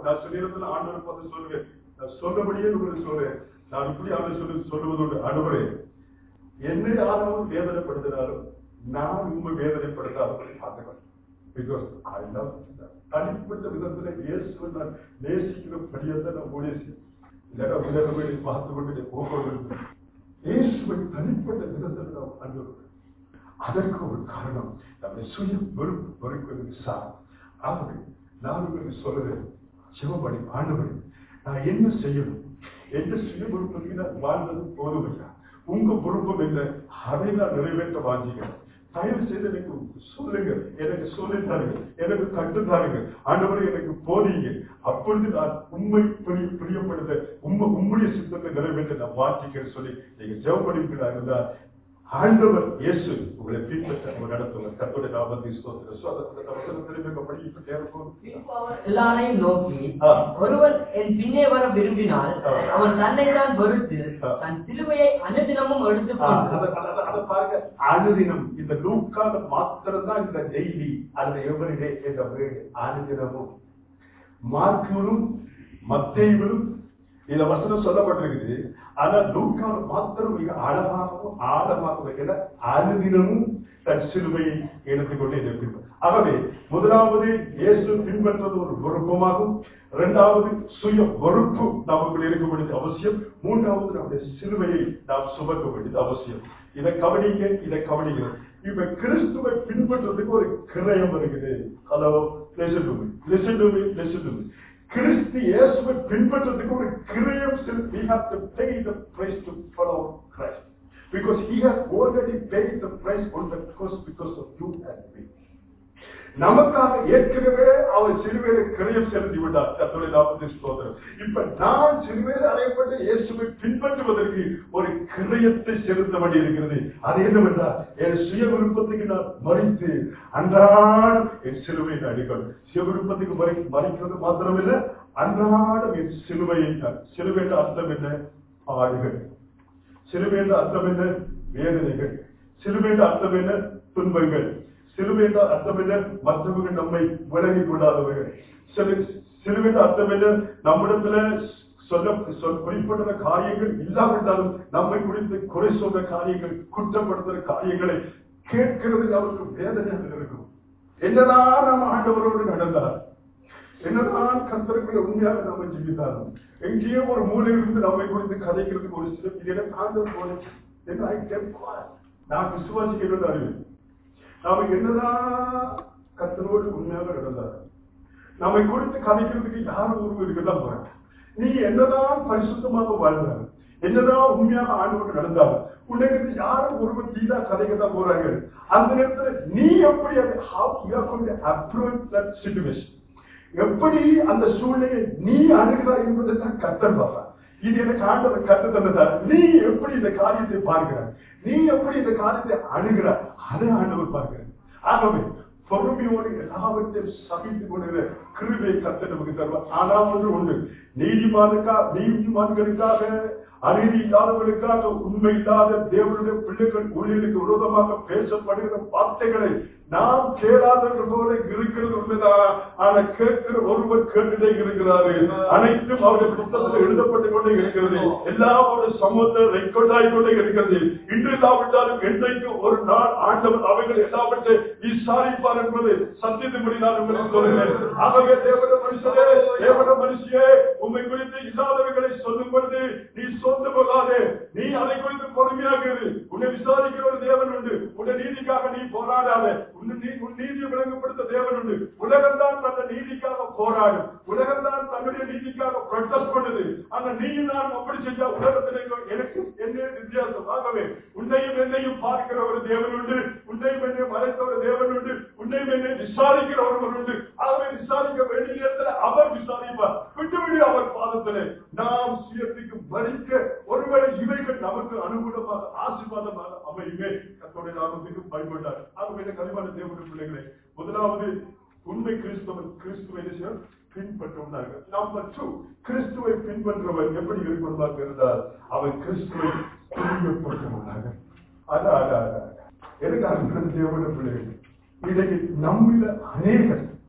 S1: நான் சில நேரத்துல ஆண்டவர் பார்த்து சொல்லுவேன் நான் சொன்னபடியே உங்களுக்கு சொல்றேன் நான் இப்படி ஆண்டு சொல்லி சொல்லுவதோடு ஆண்டவரே என்னை யாராவது வேதனைப்படுத்தினாலும் நான் உண்மை வேதனைப்படுத்தாதவர்களை பார்த்துக்கிறேன் பிகாஸ் ஐ லவ் தனிப்பட்ட விதத்துல இயேசுவை நான் நேசிக்கிறபடியே தான் நான் ஊழிய செய்யும் இல்லைன்னா உலகமே பார்த்து கொண்டு போகிறது இயேசுவை தனிப்பட்ட விதத்தில் நாம் அனுபவிக்கிறோம் அதற்கு ஒரு காரணம் நம்முடைய சுய வெறுப்பு வெறுக்கிறது சார் ஆகவே நான் உங்களுக்கு சொல்லுறேன் சிவபடி ஆண்டவரே நான் என்ன செய்யணும் எந்த சுய விருப்பத்துக்கு நான் வாழ்ந்தது போதும் இல்லை உங்க விருப்பம் இல்லை அதை நான் நிறைவேற்ற வாஞ்சிக்கிறேன் தயவு செய்து எனக்கு சொல்லுங்க எனக்கு சொல்லி தாருங்க எனக்கு கட்டு தாருங்க ஆண்டவரை எனக்கு போதீங்க அப்பொழுது நான் உண்மை பிரிய பிரியப்படுத்த உண்மை உம்முடைய சித்தத்தை நிறைவேற்ற நான் வாஞ்சிக்கிறேன் சொல்லி நீங்க ஜெவப்படிக்கிறா இருந்தா ஆண்டவர் இயேசு உங்களை பின்பற்ற அவர் நடத்துவார் கத்தோட நாமத்தை ஸ்தோத்திரம் சோ அந்த வசனம் திரும்ப படிக்க நேரம் போகும்
S2: பின்பு அவர் எல்லாரையும் நோக்கி
S1: ஆ.
S2: ஒருவன் என் பின்னே வர விரும்பினால்
S1: ஆ.
S2: அவன் தன்னைத்தான் வெறுத்து
S1: ஆ.
S2: தன் சிலுவையை அனுதினமும் எடுத்துக்
S1: ஆ,
S2: கொண்டு
S1: அத- அத- அத- அத பாருங்க அனுதினம் இந்த லூக்கால மாத்திரம் தான் இந்த டெய்லி அந்த எவரிடே என்ற வேர்டு அனுதினமும் மார்க்கிலும் மத்தேயிலும் இந்த வசனம் சொல்லப்பட்டிருக்குது ஆனா லூக்கால மாத்திரம் மிக அழகாகவும் ஆழமாகவும் என அனுதினமும் தன் சிலுவையை எடுத்துக் கொண்டே இருக்கின்றார் ஆகவே முதலாவது இயேசு பின்பற்றது ஒரு விருப்பமாகும் இரண்டாவது சுய வெறுப்பு நமக்குள் இருக்க வேண்டியது அவசியம் மூன்றாவது நம்முடைய சிலுவையை நாம் சுமக்க வேண்டியது அவசியம் இதை கவனிங்க இதை கவனிங்க இப்ப கிறிஸ்துவை பின்பற்றதுக்கு ஒரு கிரயம் இருக்குது hello listen to me listen to me listen to me கிறிஸ்து இயேசுவை பின்பற்றதுக்கு ஒரு கிரயம் செலுத்தி we have to pay the price to follow Christ because he has already paid the price on the cross because of you and me நமக்காக ஏற்கனவே அவர் சிலுவையில கிரயம் செலுத்தி விட்டார் கத்தோடைய நாற்பத்தி ஸ்தோத்திரம் இப்ப நான் சிலுவையில் அறையப்பட்ட இயேசுவை பின்பற்றுவதற்கு ஒரு கிரயத்தை செலுத்த வேண்டி இருக்கிறது அது என்னவென்றால் என் சுய விருப்பத்துக்கு நான் மறித்து அன்றாடம் என் சிலுவையை நான் அடிக்கணும் சுய விருப்பத்துக்கு மறி மறிக்கிறது மாத்திரமில்லை அன்றாடம் என் சிலுவையை நான் சிலுவையின் அர்த்தம் என்ன பாடுகள் சிலுவையின் அர்த்தம் என்ன வேதனைகள் சிலுவையின் அர்த்தம் என்ன துன்பங்கள் சிலுவையின் அர்த்தம் என்ன மற்றவங்க நம்மை விலகி கொள்ளாதவர்கள் சிலு- சிலுவையின் அர்த்தம் என்ன நம்மிடத்துல சொல்ல சொல் குறிப்பிட்ட காரியங்கள் இல்லாவிட்டாலும் நம்மை குறித்து குறை சொல்ற காரியங்கள் குற்றப்படுத்துற காரியங்களை கேட்கிறது அவருக்கு வேதனையாக இருக்கும் என்னதான் நம்ம ஆண்டவரோடு நடந்தார் என்னதான் கத்தருக்குள்ள உண்மையாக நாம ஜீவித்தாலும் எங்கேயோ ஒரு மூலையில் இருந்து நம்மை குறித்து கதைக்கிறதுக்கு ஒரு சில இது எனக்கு ஆண்டவர் போல என்ன I kept quiet. நான் விசுவாசிக்கிறது அறிவேன் நாம என்னதான் கத்தரோடு உண்மையாக நடந்தார் நம்மை குறித்து கதைக்கிறதுக்கு யாரும் ஒருவர் இருக்கதான் போறாங்க நீ என்னதான் பரிசுத்தமாக வாழ்ந்தார் என்னதான் உண்மையாக ஆண்டோடு நடந்தார் உலகத்து யாரும் ஒருவர் தீதா கதைக்கத்தான் போறாங்க அந்த நேரத்துல நீ எப்படி அதை how you are going to approach that situation எப்படி அந்த சூழ்நிலையை நீ அணுகிறாய் என்பதை தான் கத்தர் பாப்பா இது எனக்கு ஆண்டவர் கத்து தந்ததா நீ எப்படி இந்த காரியத்தை பார்க்கிறாய் நீ எப்படி இந்த காரியத்தை அணுகிறாய் அதை ஆண்டவர் பார்க்கிறார் ஆகவே பொறுமையோடு எல்லாவற்றையும் சகித்துக் கொள்கிற கிருபை கத்த நமக்கு தருவார் ஆனால் ஒன்று உண்டு நீதிமானுக்கா நீதிமான்களுக்காக அநீதி இல்லாதவர்களுக்காக உண்மை இல்லாத தேவனுடைய பிள்ளைகள் ஊழியர்களுக்கு விரோதமாக பேசப்படுகிற வார்த்தைகளை நாம் கேளாதவர்கள் போல இருக்கிறது உண்மைதான் ஆனா கேட்கிற ஒருவர் கேட்டுட்டே இருக்கிறாரு அனைத்தும் அவருடைய புத்தகத்தில் எழுதப்பட்டு கொண்டே இருக்கிறது எல்லாம் அவருடைய சமூகத்தில் ரெக்கார்ட் ஆகி கொண்டே இருக்கிறது இன்று இல்லாவிட்டாலும் என்றைக்கு ஒரு நாள் ஆண்டவர் அவைகள் எல்லாவற்றை விசாரிப்பார் என்பது சத்தியத்தின்படி நான் உங்களுக்கு சொல்கிறேன் ஆகவே தேவன மனுஷரே தேவன மனுஷியே உண்மை குறித்து இல்லாதவர்களை சொல்லும் பொழுது நீ சொந்த போகாதே நீ அதை குறித்து பொறுமையாக இரு உன்னை விசாரிக்கிற ஒரு தேவன் உண்டு உன்னை நீதிக்காக நீ போராடாத உன் நீ உன் நீதியை விளங்கப்படுத்த தேவன் உண்டு உலகம் தான் தன்னை நீதிக்காக போராடும் உலகம் தான் தன்னுடைய நீதிக்காக ப்ரொட்டஸ்ட் பண்ணுது ஆனா நீ நான் அப்படி செஞ்சா உலகத்தில் எனக்கு என்ன வித்தியாசம் ஆகவே உன்னையும் என்னையும் பார்க்கிற ஒரு தேவன் உண்டு உன்னையும் என்னையும் மறைத்த ஒரு தேவன் உண்டு உன்னையும் என்னை விசாரிக்கிற ஒருவர் உண்டு ஆகவே விசாரிக்க வேண்டிய நேரத்தில் அவர் விசாரிப்பார் விட்டுவிடு அவர் பாதத்திலே நாம் சுயத்துக்கு மறிக்க ஒருவேளை இவைகள் நமக்கு அனுகூலமாக ஆசீர்வாதமாக அமையுமே கத்தோடைய நாமத்துக்கு பயன்பட்டார் ஆகவே இந்த கனிவான தேவனுடைய பிள்ளைகளே முதலாவது உண்மை கிறிஸ்தவன் கிறிஸ்துவை என்ன செய்வார்? பின்பற்றுவனாக நம்பர் டூ கிறிஸ்துவை பின்பற்றுவன் எப்படி இருக்கணுமாக இருந்தால் அவன் கிறிஸ்துவை பிரியப்படுத்துவனாக அட அட அட அட. எனக்கு அருமையான தேவனுடைய பிள்ளைகள் இன்றைக்கு நம்மில அநேகர்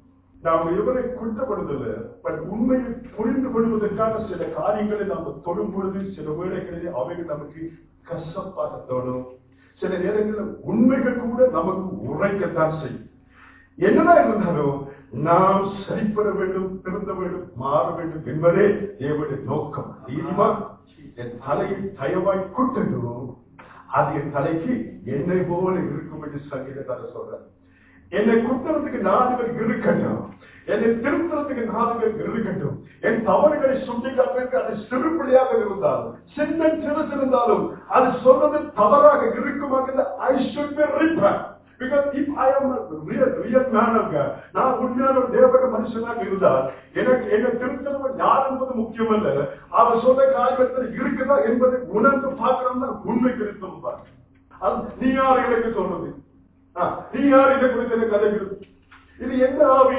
S1: நாம் இவரை குற்றப்படுத்தல பட் உண்மையை புரிந்து கொள்வதற்காக சில காரியங்களை நாம் தொடும் பொழுது சில வேளைகளில் அவைகள் நமக்கு கசப்பாக தோணும் சில நேரங்களில் உண்மைகள் கூட நமக்கு உரைக்கத்தான் செய்யும் என்னதான் இருந்தாலும் நாம் சரிப்பட வேண்டும் திருந்த வேண்டும் மாற வேண்டும் என்பதே தேவனுடைய நோக்கம் நீதிமான் என் தலையை தயவாய் குட்டட்டும் அது என் தலைக்கு என்னை போல இருக்கும் என்று சங்கீதக்காரர் சொல்றார் என்னை குத்துறதுக்கு நாலு பேர் இருக்கட்டும் என்னை திருத்துறதுக்கு நாலு பேர் இருக்கட்டும் என் தவறுகளை சுட்டிக்காட்டுறதுக்கு அது சிறுபிள்ளையாக இருந்தாலும் சின்ன சிறுசு இருந்தாலும் அது சொல்றது தவறாக இருக்குமாக I should be repair because if I am real real man of God நான் உண்மையான ஒரு தேவன மனுஷனாக இருந்தால் எனக்கு என்ன திருத்தவன் யார் என்பது முக்கியமல்ல அவர் சொன்ன காரியத்தில் இருக்குதா என்பதை உணர்ந்து பார்க்கிறோம்னா உண்மை கிறிஸ்தவம் பாரு அது நீ யார் எனக்கு சொல்றது ஆ, நீ யார் இதை குறித்து எனக்கு கதைக்கிறது இது என்ன ஆவி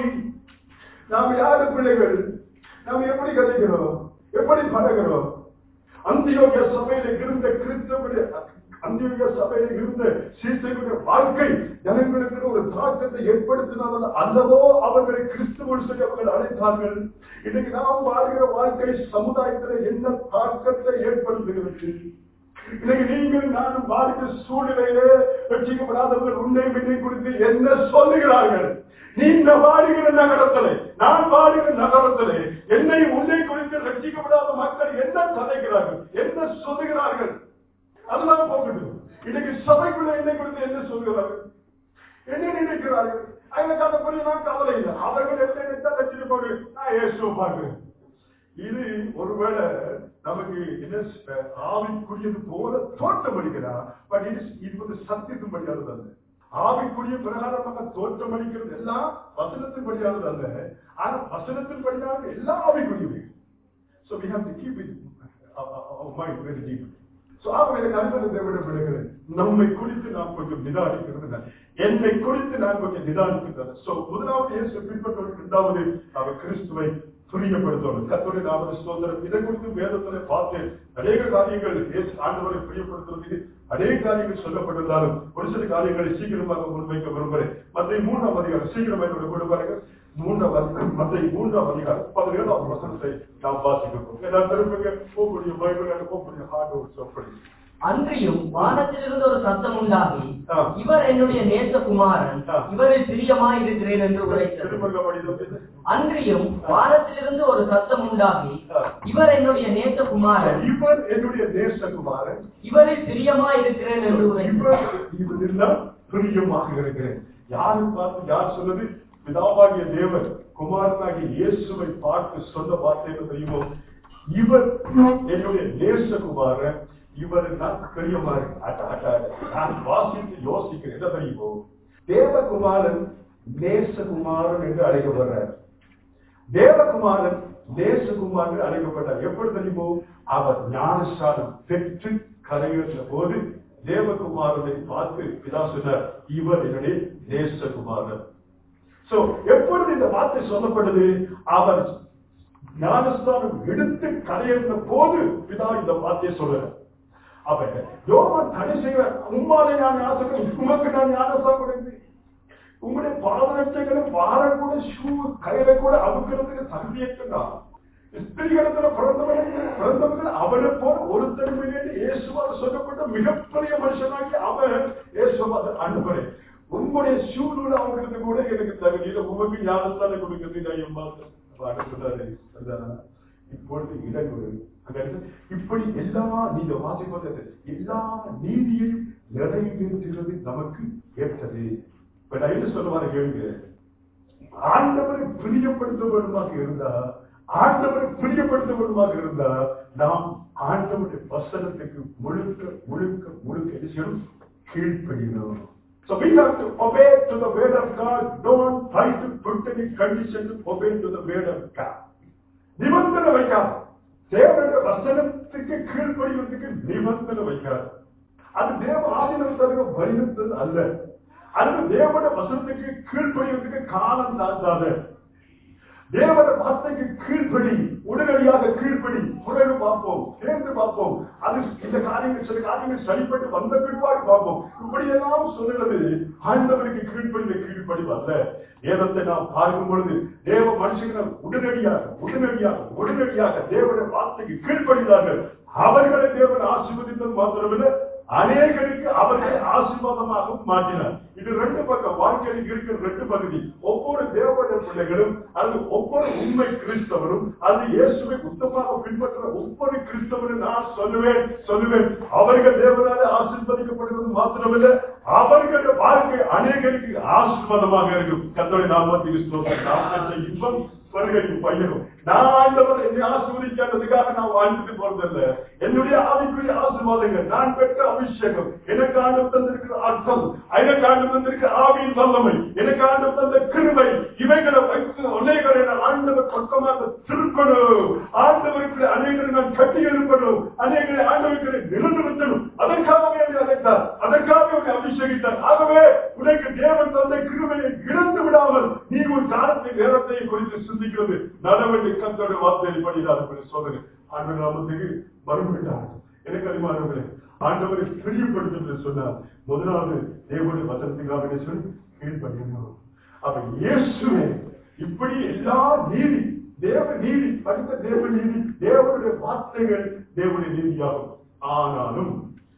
S1: நாம் யாரு பிள்ளைகள் நாம் எப்படி கதைக்கிறோம் எப்படி பழகிறோம் அந்தியோக சபையில இருந்த கிறிஸ்தவனுடைய அந்தியோக சபையில இருந்த சீசர்களுடைய வாழ்க்கை ஜனங்களுக்கு ஒரு தாக்கத்தை ஏற்படுத்தினார்கள் அல்லவோ அவர்களை கிறிஸ்துவ சொல்லி அவர்கள் அழைத்தார்கள் இன்னைக்கு நாம் வாழ்கிற வாழ்க்கை சமுதாயத்தில் என்ன தாக்கத்தை ஏற்படுத்துகிறது இன்னைக்கு நீங்கள் நானும் வாழ்க்கை சூழ்நிலையிலே ரட்சிக்கப்படாதவர்கள் உன்னை விண்ணை குறித்து என்ன சொல்லுகிறார்கள் நீங்க வாடுகிற நகரத்திலே நான் வாடுகிற நகரத்திலே என்னை உன்னை குறித்து ரட்சிக்கப்படாத மக்கள் என்ன கதைக்கிறார்கள் என்ன சொல்லுகிறார்கள் அதெல்லாம் போகட்டும் இன்னைக்கு சபைக்குள்ள என்னை குறித்து என்ன சொல்கிறார்கள் என்ன நினைக்கிறார்கள் எனக்கு அதை புரியலாம் கவலை இல்லை அவர்கள் என்ன நினைத்தா ரட்சிக்கப்பாடு நான் இயேசுவை பார்க்கிறேன் இது ஒருவேளை நமக்கு என்ன அஹ், ஆவிக்குரியது போல தோட்டம் அடிக்கிறா பட் இது இது வந்து சத்தியத்தின் படியானது அல்ல ஆவிக்குரிய பிரகாரமாக தோற்றம் அடிக்கிறது எல்லாம் வசனத்தின் படியானது அல்ல ஆனா வசனத்தின் படியான எல்லாம் ஆவிக்குரியவை So we have to keep it uh, uh, our mind very deep. So ஆகவே எனக்கு அன்பு தேவனுடைய பிள்ளைகளே, நம்மை குறித்து நாம் கொஞ்சம் நிதானிக்கிறது நல்லது. என்னை குறித்து நான் கொஞ்சம் நிதானிக்கிறது சோ முதலாவது இயேசு பின்பற்றவர்கள் இரண்டாவது அவர் கிறிஸ்துவை பிரியப்படுத்தணும் கத்தோடைய நாம ஸ்தோத்திரம் இதை குறித்து வேதத்துல பார்த்து அநேக காரியங்கள் இயேசு ஆண்டவரை பிரியப்படுத்துவதற்கு அநேக காரியங்கள் சொல்லப்பட்டிருந்தாலும் ஒரு சில காரியங்களை சீக்கிரமாக முன்வைக்க விரும்புகிறேன் மற்ற மூன்றாம் அதிகாரம் சீக்கிரமாக என்னோட கூட பாருங்க மூன்றாம் அதிகாரம் மற்ற மூன்றாம் அதிகாரம் பதினேழாம் வசனத்தை நாம் வாசிக்கிறோம் ஏன்னா திரும்பங்க போகக்கூடிய பைபிள் போகக்கூடிய ஹார்ட் ஒர்க்ஸ் அப்படி
S2: அன்றியும் வானத்திலிருந்து ஒரு சத்தம் உண்டாகி
S1: ஆ.
S2: இவர் என்னுடைய நேசகுமாரன்
S1: ஆ.
S2: இவரில் பிரியமாய் இருக்கிறேன் என்று உரைத்தது
S1: திரும்ப படித்தது
S2: அன்றியும் வானத்திலிருந்து ஒரு சத்தம் உண்டாகி
S1: ஆ.
S2: இவர் என்னுடைய நேசகுமாரன்
S1: இவர் என்னுடைய தேசகுமாரன்
S2: இவரில் பிரியமாய் இருக்கிறேன் என்று உரைத்தது
S1: இவர் இவரெல்லாம் பிரியமாக இருக்கிறேன் யாரை பார்த்து யார் சொன்னது பிதாவாகிய தேவன் குமாரனாகிய இயேசுவை பார்த்து சொன்ன வார்த்தை என்ன தெரியுமோ இவர் என்னுடைய நேசகுமாரன் இவர் நான் பிரியமாக அட, அட, அட. நான் வாசித்து யோசிக்கிறேன் என்ன தெரியுமோ தேவகுமாரன் நேசகுமாரன் என்று அழைக்கப்படுறார் தேவகுமாரன் தேசகுமாரன் அழைக்கப்பட்டார் எப்படி தெரியுமோ அவர் ஞானஸ்தானம் பெற்று கரையேற்ற போது தேவகுமாரனை பார்த்து பிதா சொன்னார் இவர் என்னுடைய தேசகுமாரன் சோ எப்பொழுது இந்த வார்த்தை சொல்லப்பட்டது அவர் ஞானஸ்தானம் எடுத்து கரையேற்ற போது பிதா இந்த வார்த்தையை சொல்றார் அப்ப யோகன் தடை செய்வார் உம்மாலே நான் ஆசைகள் உமக்கு நான் ஞானஸ்தானம் கொடுத்தேன் உங்களுடைய பாதரட்சைகளை வார கூட ஷூ கையில கூட அமுக்கிறதுக்கு தகுதியற்றா ஸ்திரீகளத்துல பிறந்தவர்கள் பிறந்தவர்கள் அவனை போல ஒரு தனிமையிலே இயேசுவால் சொல்லப்பட்ட மிகப்பெரிய மனுஷனாகி அவன் இயேசுவாத அனுபவரை உங்களுடைய ஷூல அவங்களுக்கு கூட எனக்கு தகுதி இல்லை உமக்கு ஞானஸ்தானம் கொடுக்கிறது நான் என் அனுப்புறாரு இப்பொழுது இடங்கள் அங்க இருக்கு. இப்படி எல்லா நீங்க வாசிப்பது எல்லா நீதியையும் நிறைவேற்றுகிறது நமக்கு ஏற்றது இப்ப நான் என்ன சொல்லுவாரு கேளுங்க ஆண்டவரை பிரியப்படுத்த வேண்டுமாக இருந்தா ஆண்டவரை பிரியப்படுத்த வேண்டுமாக இருந்தா நாம் ஆண்டவருடைய வசனத்துக்கு முழுக்க முழுக்க முழுக்க என்ன செய்யணும் கீழ்ப்படியணும் So we have to obey to the word of God. Don't try to put any condition to obey to the word of God. நிபந்தனை வைக்காது தேவனுடைய வசனத்துக்கு கீழ்ப்படிவதற்கு நிபந்தனை வைக்காது அது தேவ ஆதீனம் தவிர வலியுறுத்தது அல்ல அது தேவனுடைய வசனத்துக்கு கீழ்ப்படிவதற்கு காலம் தாழ்ந்தாது தேவன வார்த்தைக்கு கீழ்ப்படி உடனடியாக கீழ்ப்படி பிறகு பார்ப்போம் சேர்ந்து பார்ப்போம் அது இந்த காரியங்கள் சில காரியங்கள் சரிப்பட்டு வந்த பிற்பாடு பார்ப்போம் இப்படி எல்லாம் சொல்லுகிறது ஆண்டவருக்கு கீழ்ப்படிந்த கீழ்ப்படிவல்ல வேதத்தை நாம் பார்க்கும் பொழுது தேவ மனுஷர்கள் உடனடியாக உடனடியாக உடனடியாக தேவனுடைய வார்த்தைக்கு கீழ்ப்படிந்தார்கள் அவர்களை தேவன் ஆசீர்வதித்தது மாத்திரமில்லை அநேகருக்கு அவர்களை ஆசீர்வாதமாக மாற்றினார் இது ரெண்டு பக்கம் வாழ்க்கையில் இருக்கிற ரெண்டு பகுதி ஒவ்வொரு தேவனுடைய பிள்ளைகளும் அது ஒவ்வொரு உண்மை கிறிஸ்தவரும் அது இயேசுவை உத்தமாக பின்பற்ற ஒவ்வொரு கிறிஸ்தவரும் நான் சொல்லுவேன் சொல்லுவேன் அவர்கள் தேவனால ஆசீர்வதிக்கப்படுவது மாத்திரமில்லை அவர்களுடைய வாழ்க்கை அநேகருக்கு ஆசீர்வாதமாக இருக்கும் கத்தோடைய நாமத்தில் ஸ்தோத்திரம். நாம் பெற்ற இன்பம் வருகையும் பையனும் நான் ஆண்டவர் என்னை ஆசீர்வதிக்காததுக்காக நான் வாழ்ந்துட்டு போறதில்ல என்னுடைய ஆவிக்குரிய ஆசீர்வாதங்கள் நான் பெற்ற அபிஷேகம் எனக்கு ஆண்டு தந்திருக்கிற அர்த்தம் எனக்கு ஆண்டு தந்திருக்கிற ஆவியின் வல்லமை எனக்கு ஆண்டு தந்த கிருபை இவைகளை வைத்து அநேகரை நான் ஆண்டவர் பக்கமாக திருப்பணும் ஆண்டவருக்கு அநேகரை நான் கட்டி எழுப்பணும் அநேகரை ஆண்டவர்களை நிலநிறுத்தணும் அதற்காகவே என்னை அழைத்தார் அதற்காக என்னை அபிஷேகித்தார் ஆகவே உனக்கு தேவன் தந்த கிருபையை இழந்து விடாமல் நீ ஒரு காலத்தை நேரத்தை குறித்து சிந்திக்கிறது நடவடிக்கை கத்தோட வார்த்தையை படிதார்கள் சொல்லுங்க ஆண்டு நாமத்துக்கு மறுபடியும் எனக்கு அறிமானவர்களே ஆண்டவரை பிரியப்படுத்தும் சொன்னார் முதலாவது தேவனுடைய வசனத்துக்காக சொல்லி கீழ்படியணும் அப்ப இயேசுவே இப்படி எல்லா நீதி தேவ நீதி படித்த தேவ நீதி தேவனுடைய வார்த்தைகள் தேவனுடைய நீதியாகும் ஆனாலும்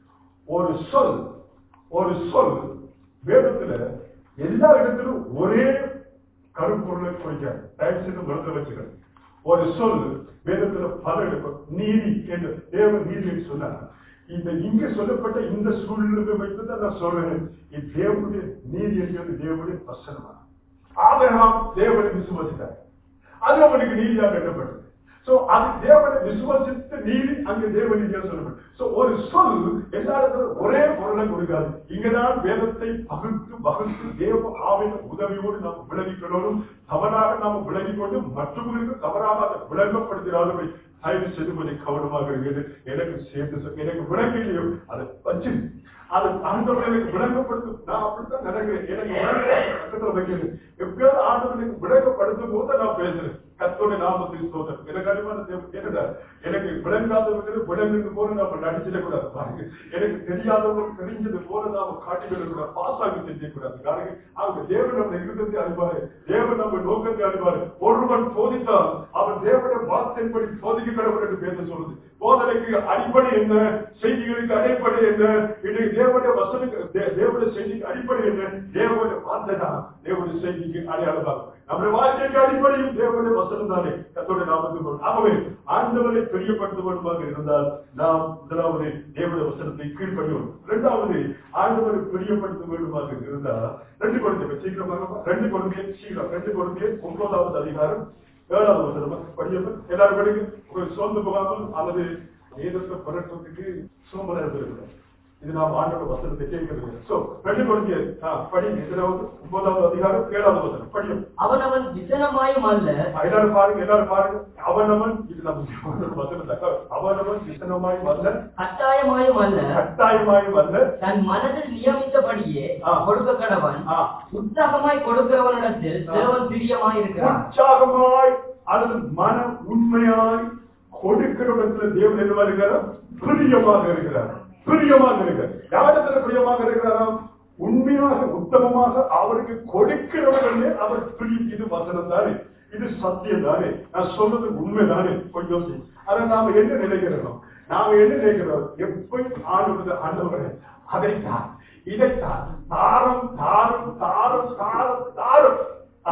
S1: ஒரு சொல் ஒரு சொல் வேதத்துல எல்லா இடத்திலும் ஒரே கருப்பொருளை குறிக்காது தயவு செய்து மறந்து வச்சுக்கிறது ஒரு சொல் வேதத்துல பல இடங்கள் நீதி என்று தேவ நீதி சொன்னார் இந்த இங்க சொல்லப்பட்ட இந்த சூழ்நிலை வைத்து தான் நான் சொல்றேன் இது தேவனுடைய நீதி என்கிறது தேவனுடைய வசனமா ஆபிரகாம் தேவனை விசுவாசித்தார் அது அவனுக்கு நீதியாக கட்டப்பட்டது சோ அது தேவனை விசுவாசித்த நீதி அங்க தேவ நீதியாக சொல்லப்படும் சோ ஒரு சொல் எல்லா இடத்துல ஒரே பொருளை கொடுக்காது இங்கதான் வேதத்தை பகுத்து பகுத்து தேவ ஆவின் உதவியோடு நாம் விளங்கிக்கொள்ளணும் தவறாக நாம் விளங்கிக் கொண்டு மற்றவர்களுக்கு தவறாக அதை விளங்கப்படுத்தினாலும் தயவு செய்து கொஞ்சம் கவனமாக இருக்கிறது எனக்கு சேர்த்து சொல். எனக்கு விளங்கலையோ அதை வச்சு அது ஆண்டவர் எனக்கு விளங்கப்படுத்தும் நான் அப்படித்தான் நினைக்கிறேன் எனக்கு விளங்க பக்கத்துல வைக்கிறது எப்பயாவது ஆண்டவர் எனக்கு விளங்கப்படுத்தும் போது நான் பேசுறேன் கத்தோட நாமத்தில் சோதனை எனக்கு அறிவான தேவன் என்னடா எனக்கு விளங்காதவர்கள் விளங்குறது போல நாம நடிச்சிடக்கூடாது பாருங்க எனக்கு தெரியாதவங்க தெரிஞ்சது போல நாம காட்டிவிடக்கூடாது பாசாக செஞ்சக்கூடாது காரணம் அவங்க தேவன் நம்ம இருந்ததை அறிவாரு தேவன் நம்ம நோக்கத்தை அறிவாரு ஒருவன் சோதித்தால் அவன் தேவனுடைய வார்த்தைப்படி சோதிக்கப்படவர் என்று பேச சொல்லுது போதனைக்கு அடிப்படை என்ன செய்திகளுக்கு அடிப்படை என்ன இன்றைக்கு தேவனுடைய வசனுக்கு தே- தேவனுடைய செய்திக்கு அடிப்படை என்ன தேவனுடைய வார்த்தை தான் தேவனுடைய செய்திக்கு அடையாளமாகும் நம்முடைய வாழ்க்கைக்கு அடிப்படையும் தேவனுடைய வசனம் தானே கத்தோட நாமத்துக்கு ஆகவே ஆண்டவரை தெரியப்படுத்துவதாக இருந்தால் நாம் முதலாவது தேவனுடைய வசனத்தை கீழ்ப்படிவோம் இரண்டாவது ஆண்டவரை பிரியப்படுத்த வேண்டுமாக இருந்தால் ரெண்டு குழந்தை சீக்கிரமாக ரெண்டு குழந்தைய சீக்கிரம் ரெண்டு குழந்தைய ஒன்பதாவது அதிகாரம் ஏழாவது வசனம் படியப்ப எல்லாரும் படிங்க ஒரு சோர்ந்து போகாமல் அல்லது ஏதோ பரட்டுறதுக்கு சோம்பலா இருக்கிறது இது நாம் ஆண்டோட வசனத்தை கேட்கிறது சோ ரெண்டு குழந்தைய படிங்க எதாவது ஒன்பதாவது அதிகாரம் ஏழாவது வசனம் படியும்
S2: அவனவன் விசனமாயும் அல்ல
S1: எல்லாரும் பாருங்க எல்லாரும் பாருங்க அவனவன் இது நம்ம வசனம் தக்க அவனவன் விசனமாய் வல்ல
S2: கட்டாயமாயும் அல்ல
S1: கட்டாயமாய் வல்ல
S2: தன் மனதில் நியமித்தபடியே
S1: ஆ.
S2: கொடுக்க கடவன்
S1: ஆ.
S2: உற்சாகமாய் கொடுக்கிறவனிடத்தில்
S1: ஆ.
S2: தேவன் பிரியமாய் இருக்கிறான்
S1: உற்சாகமாய் அல்லது மன உண்மையாய் கொடுக்கிறவத்துல தேவன் என்ன இருக்கிறார் பிரியமாக இருக்கிறார் பிரியமாக இருக்கிறார் யாரிடத்துல பிரியமாக இருக்கிறாராம் உண்மையாக உத்தமமாக அவருக்கு கொடுக்கிறவர்களே அவர் பிரியம் இது வசனம் தானே இது சத்தியம் தானே நான் சொல்றது உண்மைதானே கொஞ்சம் யோசி. ஆனா நாம என்ன நினைக்கிறோம் நாம என்ன நினைக்கிறோம் எப்படி ஆளுவது ஆண்டவரே அதைத்தான் இதைத்தான் தாரம் தாரம் தாரம் தாரம் தாரம் ஆ.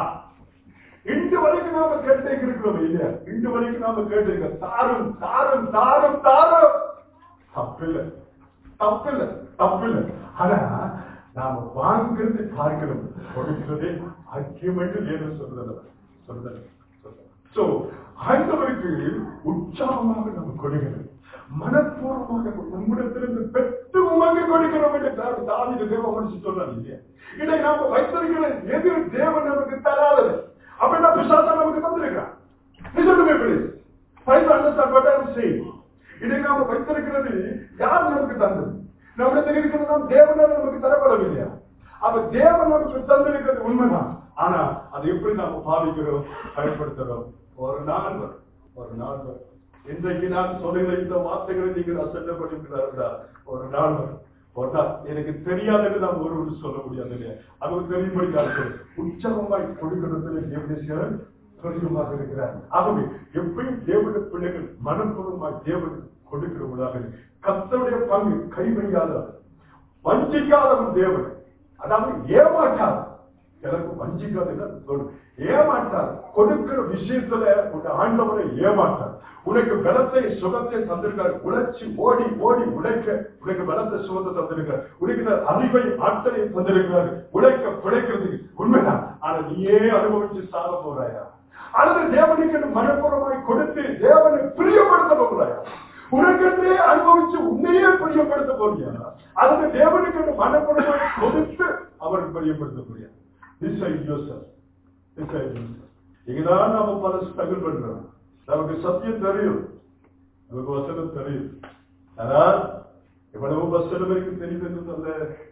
S1: இன்று வரைக்கும் நாம கேட்டே இருக்கிறோம் இல்லையா இன்று வரைக்கும் நாம கேட்டிருக்கோம் தாரம் தாரம் தாரம் தாரம் தப்பில்லை தப்பில்லை தப்பில்லை ஆனா நாம வாங்குறது பார்க்கணும் கொடுக்கிறதே ஐக்கியம் என்று தேவன் சொல்றது சொல்றது சோ ஆண்டவருக்கு உற்சாகமாக நம்ம கொடுக்கணும் மனப்பூர்வமாக உம்மிடத்திலிருந்து பெற்று உமக்கு கொடுக்கிறோம் என்று தா- தாவீது தேவ மனுஷன் சொல்றாரு இல்லையா இதை நாம வைத்திருக்கிற எது தேவன் நமக்கு தராதது அப்படின்னா பிசாசா நமக்கு தந்திருக்கிறான் நீ சொல்லுமே please. Try to understand what I am saying. இதை நாம வைத்திருக்கிறது யார் நமக்கு தந்தது நம்மிடத்தில் இருக்கிறது நாம் தேவனால் நமக்கு தரப்படவில்லையா அப்ப தேவன் நமக்கு தந்திருக்கிறது உண்மைதான் ஆனா அதை எப்படி நாம பாவிக்கிறோம் பயன்படுத்துறோம் ஒரு நாள் வரும் ஒரு நாள் வரும் இன்றைக்கு நான் சொல்லுகிற இந்த வார்த்தைகளை நீங்கள் அசட்டப்படுகிறார்களா ஒரு நாள் வரும் ஒரு நாள் எனக்கு தெரியாதுன்னு நாம் ஒருவர் சொல்ல முடியாது இல்லையா அவருக்கு தெரியும்படி காலத்தில் உற்சவமாய் கொடுக்கிறதுல தேவதேசியர் துரிதமாக இருக்கிறார் ஆகவே எப்பயும் தேவனுடைய பிள்ளைகள் மனப்பூர்வமாய் தேவனுக்கு கொடுக்கிறவர்களாக கத்தருடைய பங்கு கைவழியாத வஞ்சிக்காதவன் தேவன் அதாவது ஏமாற்றார் எனக்கு வஞ்சிக்காத ஏமாற்றார் கொடுக்கிற விஷயத்துல உங்க ஆண்டவரை ஏமாற்றார் உனக்கு பலத்தை சுகத்தை தந்திருக்கார் உழைச்சி ஓடி ஓடி உழைக்க உனக்கு பலத்தை சுகத்தை தந்திருக்கார் உனக்கு அறிவை ஆற்றலை தந்திருக்கிறார் உழைக்க பிழைக்கிறதுக்கு உண்மைதான் ஆனா நீயே அனுபவிச்சு சாக போறாயா அல்லது தேவனுக்கு மனப்பூர்வமாய் கொடுத்து தேவனை பிரியப்படுத்த போகிறாயா உனக்கென்றே அனுபவிச்சு உன்னையே பிரியப்படுத்த போறியா அல்லது தேவனுக்கு மனப்பூர்வமாய் கொடுத்து அவருக்கு பிரியப்படுத்த போறியா டிசைட் யோசர் டிசைட் யோசர் இங்கதான் நாம பல ஸ்ட்ரகிள் பண்றோம் நமக்கு சத்தியம் தெரியும் நமக்கு வசனம் தெரியும் ஆனால் எவ்வளவு வசனம் இருக்கு தெரியும் என்று சொல்ல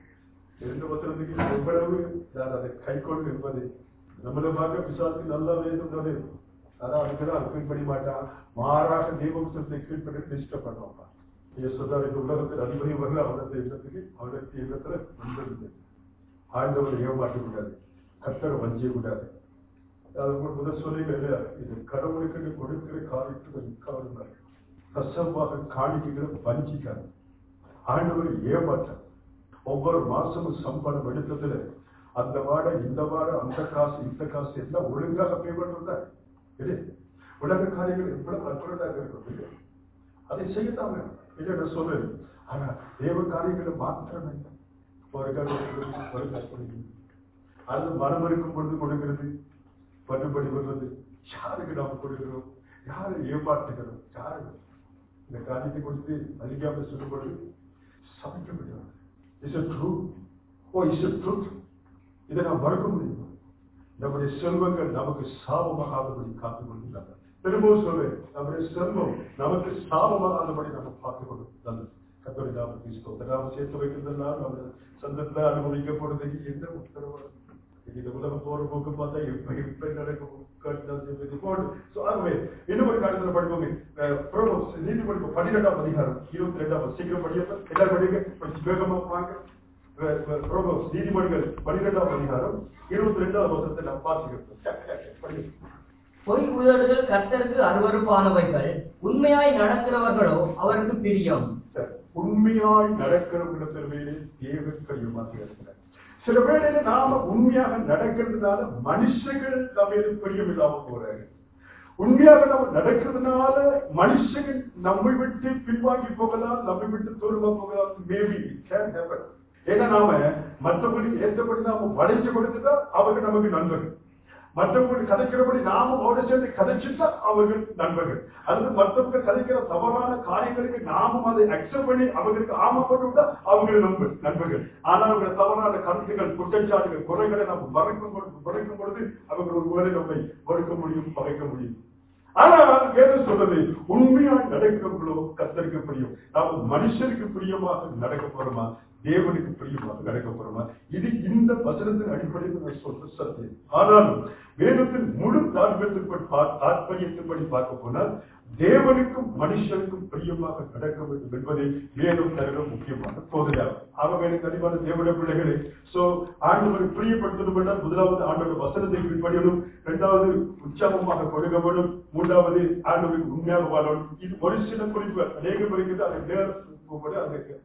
S1: இரண்டு வசனத்துக்கு எவ்வளவு நான் அதை கை கொண்டு இருப்பது நம்மளை பார்க்க விசாரித்து நல்லா வேணும் தெரியும் ஆனா அதுக்குதான் அது கீழ்படி மாட்டான் மாறாக தெய்வம்சத்தை கீழ்படி இஷ்டப்படுவான் நீங்க சொல்றாரு இந்த உலகத்தில் அதிபதி வரல அவனத்தை இல்லத்துக்கு அவனுக்கு இல்லத்துல வந்திருந்தது ஆண்டவர் ஏமாற்றக்கூடாது கத்தரை வஞ்சிய கூடாது அது உங்களுக்கு முதல் சொல்லுங்க இல்லையா இது கடவுளுக்கு கொடுக்கிற காரியத்துக்கு கவனம் கசப்பாக காணிக்கிற வஞ்சிக்காது ஆண்டவர் ஏமாற்ற ஒவ்வொரு மாசமும் சம்பளம் எடுத்ததுல அந்த வாட இந்த வாட அந்த காசு இந்த காசு எல்லாம் ஒழுங்காக பேமெண்ட் இருந்தா இல்லை உலக காரியங்கள் எவ்வளவு அற்புதமாக இருக்கும் அதை செய்யத்தாங்க இல்லை சொல்றேன் ஆனா தேவ காரியங்களை மாத்திரம் இல்லை ஒரு காரியம் ஒரு கற்பனை அது மனம் இருக்கும் பொழுது கொடுக்கிறது பட்டுப்படி வருவது யாருக்கு நாம கொடுக்கிறோம் யாரை ஏமாற்றுகிறோம் யாரு இந்த காரியத்தை கொடுத்து அதிகாம சொல்லப்படுது சமைக்க முடியாது is true O is truth இதை நாம் மறக்க முடியுமா நம்முடைய செல்வங்கள் நமக்கு சாபமாகாதபடி காத்துக் கொள்கிறார்கள் திரும்பவும் சொல்வேன் நம்முடைய செல்வம் நமக்கு சாபமாகாதபடி நம்ம பார்த்துக் கொள்ளும் கத்தோடி நாம கிறிஸ்தவ நாம சேர்த்து வைக்கிறதெல்லாம் நம்ம சந்தத்துல அனுபவிக்கப்படுறது என்ன உத்தரவாதம் இந்த உலகம் போற போக்கு பார்த்தா எப்ப எப்ப நடக்கும் ஆகவே இன்னும் ஒரு காலத்துல படிப்போமே நீதிமன்ற பன்னிரெண்டாம் அதிகாரம் இருபத்தி ரெண்டாம் சீக்கிரம் படிக்க எல்லாரும் படிக்க படிச்சு வேகமா வாங்க நீதிமன்றங்கள் பன்னிரெண்டாம் அதிகாரம் இருபத்தி ரெண்டாம் வருஷத்தை நாம் பார்த்துக்கிறோம்
S2: பொய் உதடுகள் கர்த்தருக்கு அருவருப்பானவைகள் உண்மையாய் நடக்கிறவர்களோ அவருக்கு பிரியம்
S1: உண்மையாய் நடக்கிறவர்கள் மேலே தேவன் கையுமாக இருக்கிறார் சில வேளையில நாம உண்மையாக நடக்கிறதுனால மனுஷங்கள் நம்ம பிரியம் இல்லாம போறாங்க உண்மையாக நம்ம நடக்கிறதுனால மனுஷங்கள் நம்மை விட்டு பின்வாங்கி போகலாம் நம்மை விட்டு தூரமா போகலாம் மேபி கேன் ஹேப்பன் ஏன்னா நாம மற்றபடி ஏற்றபடி நாம வளைஞ்சு கொடுத்துட்டா அவங்க நமக்கு நண்பர்கள் மற்றவங்களுக்கு கதைக்கிறபடி நாம ஓட சேர்ந்து கதைச்சுட்டா அவர்கள் நண்பர்கள் அல்லது மற்றவங்க கதைக்கிற தவறான காரியங்களுக்கு நாமும் அதை அக்செப்ட் பண்ணி அவங்களுக்கு ஆமா போட்டு விட்டா அவங்க நண்பர் நண்பர்கள் ஆனால் அவங்க தவறான கருத்துகள் குற்றச்சாட்டுகள் குறைகளை நம்ம மறைக்கும் பொழுது மறைக்கும் பொழுது அவங்க ஒரு வேலை நம்மை மறுக்க முடியும் பகைக்க முடியும் ஆனால் வேதம் சொல்றது உண்மையாக நடக்கிறவர்களோ கத்தருக்கு பிரியம் நாம் மனுஷருக்கு பிரியமாக நடக்க போறோமா தேவனுக்கு பிரியமாக நடக்க போறோமா இது இந்த வசனத்தின் அடிப்படையில் நான் சொல்ற சத்தியம் ஆனாலும் வேதத்தின் முழு தாற்பயத்தின்படி தாற்பயத்தின்படி பார்க்க போனால் தேவனுக்கும் மனுஷனுக்கும் பிரியமாக நடக்க வேண்டும் என்பதை வேதம் தருகிற முக்கியமான போதையாகும் அவங்க கண்டிப்பான தேவனுடைய பிள்ளைகளே சோ ஆண்டவரை பிரியப்படுத்தணும் என்றால் முதலாவது ஆண்டவர் வசனத்தை பின்பற்றணும் இரண்டாவது உற்சாகமாக கொடுக்க வேண்டும் மூன்றாவது ஆண்டவருக்கு உண்மையாக வாழணும் இது ஒரு சில குறிப்பு அநேகம் இருக்குது அதை நேரம் அதை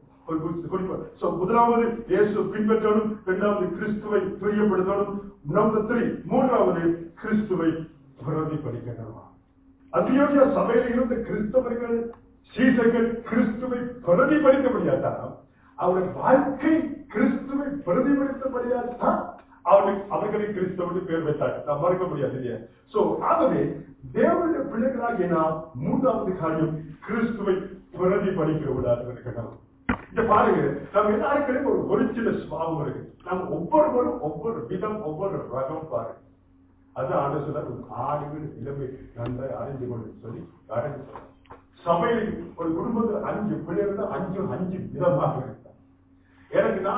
S1: முதலாவது இயேசு பின்பற்றணும் இரண்டாவது கிறிஸ்துவை பிரியப்படுத்தணும் நம்பர் த்ரீ மூன்றாவது கிறிஸ்துவை பிரதி படிக்கணும் அதியோகிய சபையில் இருந்த கிறிஸ்தவர்கள் சீசர்கள் கிறிஸ்துவை பிரதிபலிக்க முடியாதான் அவருடைய வாழ்க்கை கிறிஸ்துவை பிரதிபலித்த முடியாதான் அவனுக்கு அவர்களை கிறிஸ்தவனுக்கு பேர் வைத்தார்கள் நாம் மறக்க முடியாது இல்லையா சோ ஆகவே தேவனுடைய பிள்ளைகளாகிய நாம் மூன்றாவது காரியம் கிறிஸ்துவை பிரதிபலிக்கிறவர்களாக இருக்கணும் இந்த பாருங்க நம்ம எல்லாருக்கும் ஒரு ஒரு சில சுவாபம் இருக்கு நம்ம ஒவ்வொருவரும் ஒவ்வொரு விதம் ஒவ்வொரு ரகம் பாருங்க அது ஆண்டு சொன்னார் ஆடுகள் இளமை நன்றாய் அறிந்து கொண்டு சொல்லி அடைந்து சொன்னார் சபையில் ஒரு குடும்பத்தில் அஞ்சு பிள்ளைகள் அஞ்சு அஞ்சு விதமாக இருந்தார் எனக்கு நான்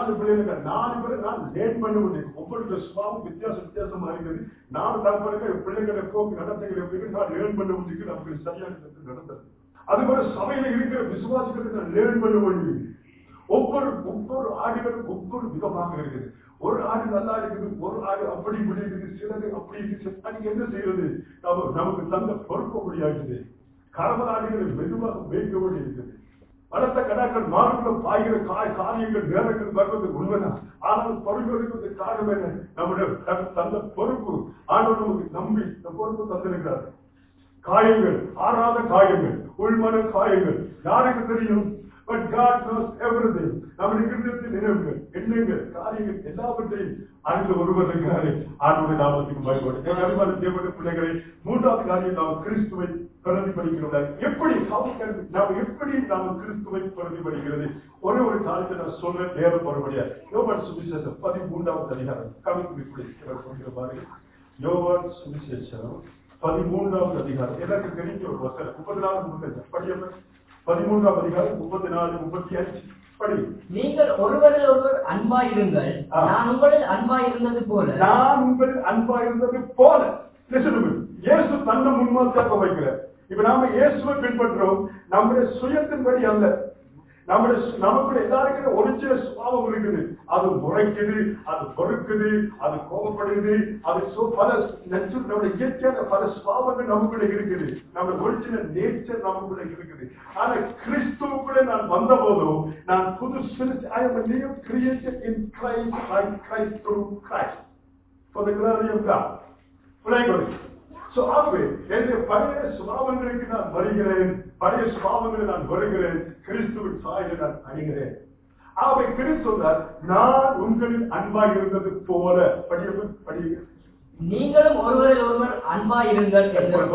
S1: நாலு பிள்ளைகள் நாலு பேர் நான் லேட் பண்ண முடியும் ஒவ்வொரு சுபாவம் வித்தியாசம் வித்தியாசமா இருக்குது நாலு தலைமுறை பிள்ளைகளை போக்கு நடத்தைகள் எப்படி நான் லேர்ன் பண்ண முடியும் நமக்கு சரியான நடந்தது அது போல சபையில இருக்கிற விசுவாசிகளுக்கு நான் லேர்ன் பண்ண வேண்டியது ஒவ்வொரு ஒவ்வொரு ஆடுகளும் ஒவ்வொரு விதமாக இருக்குது ஒரு ஆடு நல்லா இருக்குது ஒரு ஆடு அப்படி இப்படி இருக்குது சிலது அப்படி இருக்குது அதுக்கு என்ன செய்யறது நம்ம நமக்கு தந்த பொறுப்பு முடியாக்குது கரவல் ஆடுகளை மெதுவாக மேய்க்க வேண்டி இருக்குது பலத்த கடாக்கள் மாறுக்குள்ள பாய்கிற காய் காரியங்கள் நேரங்கள் வருவது உண்மைதான் ஆனால் பொறுப்பு காரணம் என்ன நம்முடைய தன் தந்த பொறுப்பு ஆண்டவர் நமக்கு நம்பி இந்த பொறுப்பு தந்திருக்கிறார் காயங்கள் ஆறாத காயங்கள் உள்மன காயங்கள் யாருக்கு தெரியும் பட் காட் knows everything நம்முடைய இருதயத்தின் நினைவுகள் எண்ணங்கள் காரியங்கள் எல்லாவற்றையும் அறிந்த ஒருவர் இருக்கிறாரே ஆண்டுடைய நாமத்துக்கு பயன்படும் அருமான தேவனுடைய பிள்ளைகளை மூன்றாவது காரியம் நாம் கிறிஸ்துவை பிரதிபலிக்கிறோம் எப்படி how can we- நாம் எப்படி நாம் கிறிஸ்துவை பிரதிபலிக்கிறது ஒரே ஒரு காரியத்தை நான் சொல்ல நேரம் வரும்படியா யோவான் சுவிசேஷம் பதிமூன்றாவது அதிகாரம் கவிக்கு இப்படி சொல்கிற மாதிரி யோவான் சுவிசேஷம் பதிமூன்றாவது அதிகாரம் எனக்கு தெரிஞ்ச ஒரு வசனம் முப்பத்தி நாலு முப்பத்தி படியப்ப பதிமூன்றாவது அதிகாரம் முப்பத்தி நாலு முப்பத்தி அஞ்சு படி
S2: நீங்கள் ஒருவரில் ஒருவர் அன்பாயிருங்கள்
S1: ஆ.
S2: நான் உங்களில் அன்பாயிருந்தது போல
S1: நான் உங்கள் அன்பா இருந்தது போல Listen to me. இயேசு தன்னை முன்மாதிரியாக வைக்கிறார் இப்ப நாம இயேசுவை பின்பற்றுறோம் நம்முடைய சுயத்தின்படி அல்ல நம்முடைய சு- நமக்குள்ள எல்லாருக்கும் ஒரு சில சுபாவம் இருக்குது அது முறைக்குது அது பொறுக்குது அது கோபப்படுது அது சு- பல நச்சு நம்முடைய இயற்கையான பல சுபாவங்கள் நமக்குள்ள இருக்குது நம்ம ஒரிஜினல் நேச்சர் நமக்குள்ள இருக்குது ஆனா கிறிஸ்துவுக்குள்ள நான் வந்த போதும் நான் புது I am a new created in Christ by Christ through Christ for the glory of God விளையாடு சோ ஆகவே என்னுடைய பழைய சுபாவங்களுக்கு நான் வருகிறேன் பழைய சுபாவங்களை நான் வருகிறேன் கிறிஸ்துவின் சாயலை நான் அணிகிறேன் ஆகவே கிறிஸ்து சொன்னார் நான் உங்களில் அன்பாக இருந்தது போல படிய படிய
S2: நீங்களும் ஒருவரில் ஒருவர் அன்பாயிருங்கள் என்று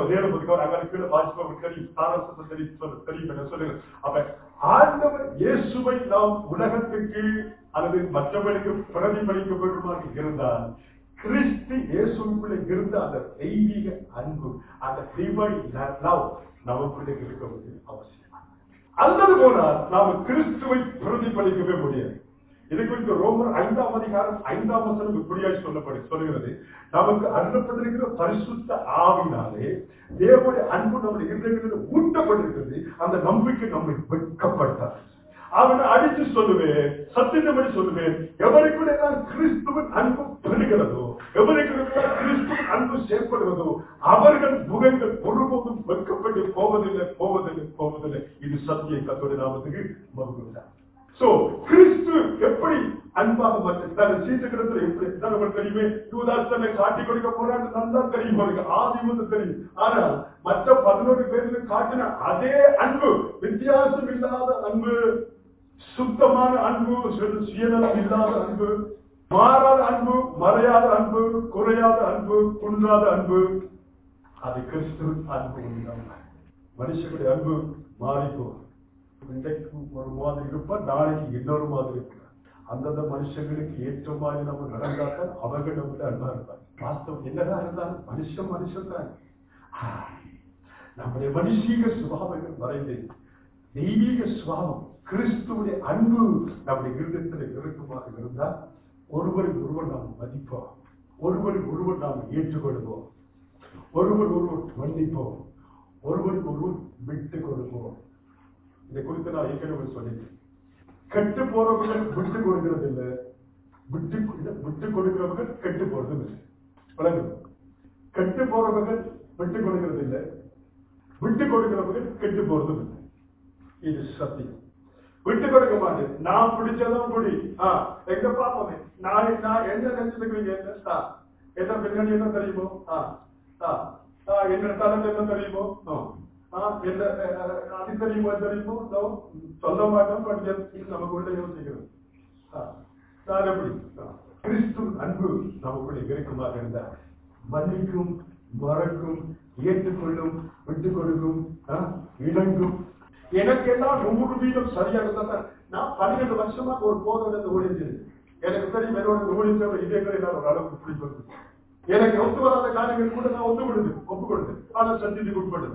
S1: ஆண்டவர் இயேசுவை நாம் உலகத்துக்கு அல்லது மற்றவர்களுக்கு பிரதிபலிக்க வேண்டுமாக இருந்தால் கிறிஸ்து இயேசுக்குள்ள இருந்த அந்த தெய்வீக அன்பு அந்த டிவைன் லவ் நமக்குள்ளே இருக்க வேண்டியது அவசியம் அல்லது போனால் நாம கிறிஸ்துவை பிரதிபலிக்கவே முடியாது இதை குறித்து ரோமர் ஐந்தாம் அதிகாரம் ஐந்தாம் வசனம் இப்படியாய் சொல்லப்படு சொல்கிறது நமக்கு அருளப்பட்டிருக்கிற பரிசுத்த ஆவினாலே தேவனுடைய அன்பு நம்முடைய இருதயங்களில் ஊட்டப்பட்டிருக்கிறது அந்த நம்பிக்கை நம்மை வெட்கப்படுத்தாது அவனை அடித்து சொல்லுவேன் சத்தியத்தபடி சொல்லுவேன் எவருக்குள்ள நான் கிறிஸ்துவின் அன்பு பெறுகிறதோ எவருக்குள்ள கிறிஸ்துவின் அன்பு செயல்படுவதோ அவர்கள் முகங்கள் ஒருபோதும் வெட்கப்பட்டு போவதில்லை போவதில்லை போவதில்லை இது சத்திய கத்தோட நாமத்துக்கு மறுக்கிறார் சோ கிறிஸ்து எப்படி அன்பாக மற்ற தன் சீசகிரத்தில் எப்படி தான் உங்களுக்கு தெரியுமே யூதாஸ் தன்னை காட்டி கொடுக்க போறான்னு நல்லா தெரியும் உங்களுக்கு ஆதி முதல் தெரியும் ஆனால் மற்ற பதினோரு பேருக்கு காட்டின அதே அன்பு வித்தியாசம் இல்லாத அன்பு சுத்தமான அன்பு சு- சுயநலம் இல்லாத அன்பு மாறாத அன்பு மறையாத அன்பு குறையாத அன்பு குன்றாத அன்பு அது கிறிஸ்து அன்பு உண்டாகும் மனுஷனுடைய அன்பு மாறி போகும் இன்றைக்கு ஒரு மாதிரி இருப்பார் நாளைக்கு இன்னொரு மாதிரி இருப்பார் அந்தந்த மனுஷங்களுக்கு ஏற்ற மாதிரி நம்ம நடந்தாத்தான் அவர்கள் நம்மள அன்பா இருப்பார் வாஸ்தவம் என்னதான் இருந்தாலும் மனுஷன் மனுஷன் தான் நம்முடைய மனுஷீக சுபாவங்கள் மறைந்து தெய்வீக சுபாவம் கிறிஸ்துவுடைய அன்பு நம்முடைய இருதயத்தில் இருக்குமாக இருந்தால் ஒருவரை ஒருவர் நாம் மதிப்போம் ஒருவரை ஒருவர் நாம் ஏற்றுக்கொள்வோம் ஒருவர் ஒருவர் மன்னிப்போம் ஒருவருக்கு ஒருவர் விட்டு கொடுப்போம் இதை குறித்து நான் ஏற்கனவே சொல்லிட்டேன் கெட்டு போறவர்கள் விட்டு கொடுக்கிறது இல்லை விட்டு விட்டு கொடுக்கிறவர்கள் கெட்டு போறதும் இல்லை விளங்குது கெட்டு போறவர்கள் விட்டு கொடுக்கிறது இல்லை விட்டு கொடுக்கிறவர்கள் கெட்டு போறதும் இல்லை இது சத்தியம் விட்டு கொடுக்க மாட்டேன் நான் பிடிச்சதும் குடி ஆ எங்க பாப்போமே நான் நான் என்ன நினைச்சிருக்கீங்க என்ன ஆ, என்ன பின்னணி என்ன தெரியுமோ ஆ ஆ ஆ, என்ன தரம் என்ன தெரியுமோ ஆ ஆ, என்ன அஹ், அது தெரியுமோ இது தெரியுமோ No, சொல்ல மாட்டோம் பட் நமக்கு உள்ள யோசிக்கிறோம் ஆ, நான் எப்படி ஆ, கிறிஸ்து அன்பு நமக்குள்ள இருக்குமாக இருந்தார் மன்னிக்கும் மறக்கும் ஏற்றுக்கொள்ளும் விட்டுக் கொடுக்கும் ஆ, இணங்கும் எனக்கு எல்லாம் நூறு வீதம் சரியா இருந்தா நான் பன்னிரெண்டு வருஷமா ஒரு போதனை ஊழியது எனக்கு தெரியும் என்னோட ஊழியத்தோட இதயங்களை நான் ஒரு அளவுக்கு பிடிப்பது எனக்கு ஒத்து வராத காரியங்கள் கூட நான் ஒத்து கொடுத்து ஒப்பு கொடுத்து ஆனா சத்தியத்துக்கு உட்பட்டுதான்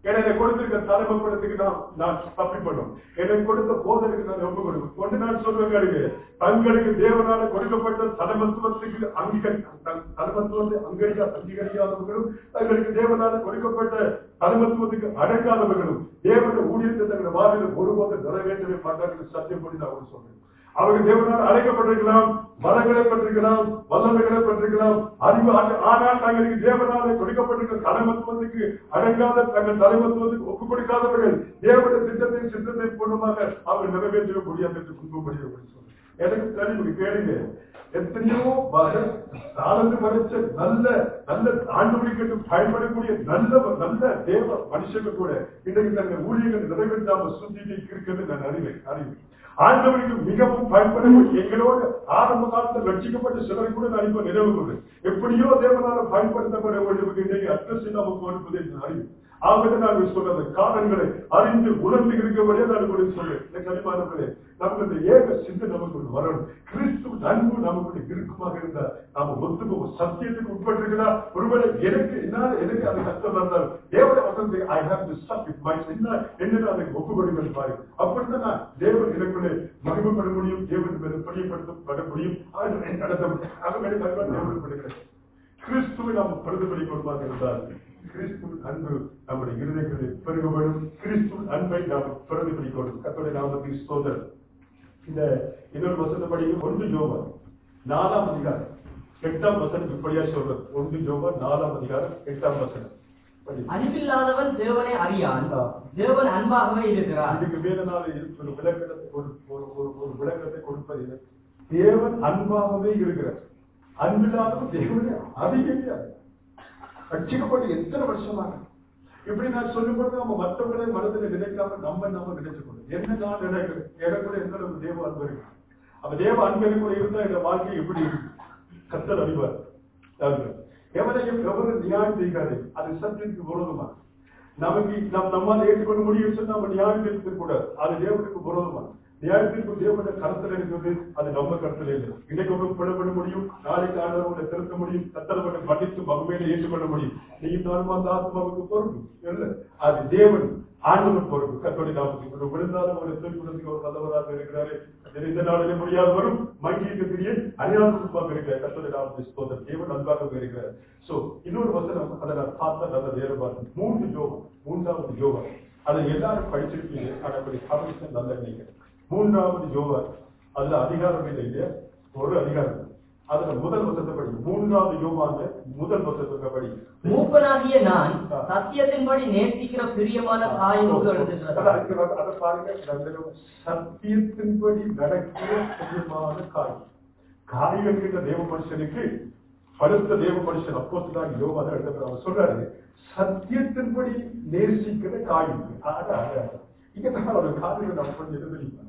S1: எனக்கு கொடுத்திருக்க தலைமைப்படத்துக்கு நான் நான் தப்பி பண்ணும் எனக்கு கொடுத்த போதனுக்கு நான் ஒப்பு கொடுக்கும் ஒன்று நான் சொல்ற கேளுங்க தங்களுக்கு தேவனால கொடுக்கப்பட்ட தலைமத்துவத்துக்கு அங்கீகரி தன் தலைமத்துவத்தை அங்கீகரிக்க அங்கீகரிக்காதவர்களும் தங்களுக்கு தேவனால கொடுக்கப்பட்ட தலைமத்துவத்துக்கு அடங்காதவர்களும் தேவனுடைய ஊழியத்தை தங்கள் வாழ்வில் ஒருபோது நிறைவேற்றவே மாட்டார்கள் சத்தியம் பண்ணி நான் ஒன்று சொல்றேன் அவங்க தேவனால் அழைக்கப்பட்டிருக்கலாம் வரங்களை பெற்றிருக்கலாம் வல்லமைகளை பெற்றிருக்கலாம் அறிவு ஆற்ற- ஆனால் தங்களுக்கு தேவனாலே கொடுக்கப்பட்டிருக்கிற தலைமத்துவத்துக்கு அடங்காத தங்கள் தலைமத்துவத்துக்கு ஒப்புக் கொடுக்காதவர்கள் தேவனுடைய திட்டத்தை சித்தத்தை பூர்ணமாக அவர் நிறைவேற்ற முடியாது என்று கும்பப்படி எனக்கு தெரியும் கேளுங்க எத்தனையோ வகை சாலந்து மறைச்ச நல்ல நல்ல ஆண்டுபிடிக்கட்டு பயன்படக்கூடிய நல்ல நல்ல தேவ மனுஷங்க கூட இன்றைக்கு தங்கள் ஊழியர்கள் நிறைவேற்றாம சுத்திட்டு இருக்கிறது நான் அறிவேன் அறிவேன் ஆண்டவருக்கு மிகவும் பயன்படக்கூடிய எங்களோடு ஆரம்ப காலத்தில் ரட்சிக்கப்பட்ட சிலர் கூட நான் இப்ப நினைவு கொள்றேன் எப்படியோ தேவனால பயன்படுத்தப்பட வேண்டியவர்கள் இன்றைக்கு அட்ரஸ் இல்லாமல் கொடுப்பதை நான் அறிவேன் ஆகவே நான் சொல்றது காரணங்களை அறிந்து உணர்ந்து இருக்கபடியே நான் உங்களுக்கு சொல்றேன் எனக்கு அடிமானவர்களே நமக்கு இந்த ஏக சிந்தை நமக்குள் வரணும் கிறிஸ்து அன்பு நமக்குள்ள இருக்குமாக இருந்தா நாம ஒத்து போவோம் சத்தியத்துக்கு உட்பட்டிருக்கிறா ஒருவேளை எனக்கு என்னால எனக்கு அது கஷ்டம் வந்தால் தேவனை வசந்தை I have to stuff with my என்ன என்ன அதை ஒப்புக்கொடுங்கள் பாரு அப்படித்தான் நான் தேவன் எனக்குள்ளே மகிமைப்பட முடியும் தேவன் மேல பிரியப்படுத்தப்பட முடியும் அவன் நடத்த முடியும் ஆகவே தேவன் படுகிறேன் கிறிஸ்துவை நாம் பிரதிபலி கொள்வாக இருந்தால் கிறிஸ்துவின் அன்பு நம்முடைய இருதயங்களில் பெருகப்படும் கிறிஸ்துவின் அன்பை நாம் பிரதிபலிக்கணும் கத்தோடைய நாமத்துக்கு ஸ்தோதர் இந்த இன்னொரு வசனப்படி ஒன்று ஜோபா நாலாம் அதிகாரம் எட்டாம் வசனம் இப்படியா சொல்றது ஒன்று ஜோபா நாலாம் அதிகாரம் எட்டாம் வசனம் படி.
S2: அன்பில்லாதவன் தேவனை அறியான்
S1: ஆ.
S2: தேவன் அன்பாகவே இருக்கிறார்
S1: இதுக்கு வேதனால ஒரு விளக்கத்தை கொடு- ஒரு ஒரு ஒரு விளக்கத்தை கொடுப்பது இல்லை. தேவன் அன்பாகவே இருக்கிறார் அன்பில்லாதவன் தேவனை அதிகம் ரட்சிக்கப்பட்டு எத்தனை வருஷமாக இப்படி நான் சொல்லும் பொழுது நம்ம மற்றவர்களை மனதில் நினைக்காம நம்ம நம்ம நினைச்சுக்கணும் என்ன நான் நினைக்கிறேன் எனக்குள்ள எந்த அளவு தேவ அன்பு இருக்கு அப்ப தேவ அன்பு எனக்குள்ள இருந்தா என் வாழ்க்கை எப்படி இருக்கு கத்தல் அறிவார் யாருக்கு? எவரையும் எவரும் நியாயம் செய்காது அது சத்தியத்துக்கு விரோதமா நமக்கு நம் நம்மால் ஏற்றுக்கொள்ள முடியும் சொன்னா நம்ம நியாயம் தீர்க்க கூடாது அது தேவனுக்கு விரோதமா நியாயத்திற்கு தேவனுடைய கருத்துல இருக்கிறது அது நம்ம கருத்துல இல்லை இன்னைக்கு ஒன்று பிழப்பட முடியும் நாளைக்கு ஆண்டவர்களை திருத்த முடியும் கத்தரப்பட்ட மன்னித்து மகமையில ஏற்றுக்கொள்ள முடியும் நீயும் நானும் அந்த ஆத்மாவுக்கு பொறுப்பு இல்ல அது தேவன் ஆண்டவன் பொறுப்பு கத்தோடி நாமத்துக்கு விழுந்தாலும் ஒரு திருக்குறதுக்கு ஒரு நல்லவராக இருக்கிறாரு அது இந்த நாளிலே முடியாது வரும் மங்கிக்கு தெரிய அநியாயமாக இருக்கிற கத்தோடி நாமத்து ஸ்தோத்திரம் தேவன் அன்பாக இருக்கிறார் சோ இன்னொரு வசனம் அதை நான் பார்த்தா நல்ல வேறுபாடு மூன்று யோகம் மூன்றாவது யோகம் அதை எல்லாரும் படிச்சிருக்கீங்க ஆனா அப்படி கவனிச்சா நல்ல நினைக்கிறேன் மூன்றாவது யோகம் அதுல அதிகாரம் இல்லை இல்லையா ஒரு அதிகாரம் அதுல முதல் வசத்தை படி மூன்றாவது யோகாங்க முதல் வசத்தை படி
S2: மூப்பனாகிய நான்
S1: ஆ.
S2: சத்தியத்தின்படி நேசிக்கிற பிரியமான தாய்மொழி எழுதுகிறது
S1: அதை அதை பாருங்க ரெண்டு சத்தியத்தின்படி நடக்கிற பிரியமான காய் காய் என்கின்ற தேவ மனுஷனுக்கு அடுத்த தேவ மனுஷன் அப்போஸ்தலன் யோவான் எழுதுறார் அவர் சொல்றாரு சத்தியத்தின்படி நேசிக்கிற காய் ஆடா இங்க தான் ஒரு காரியம் நம்ம கொஞ்சம் எழுதுறீங்க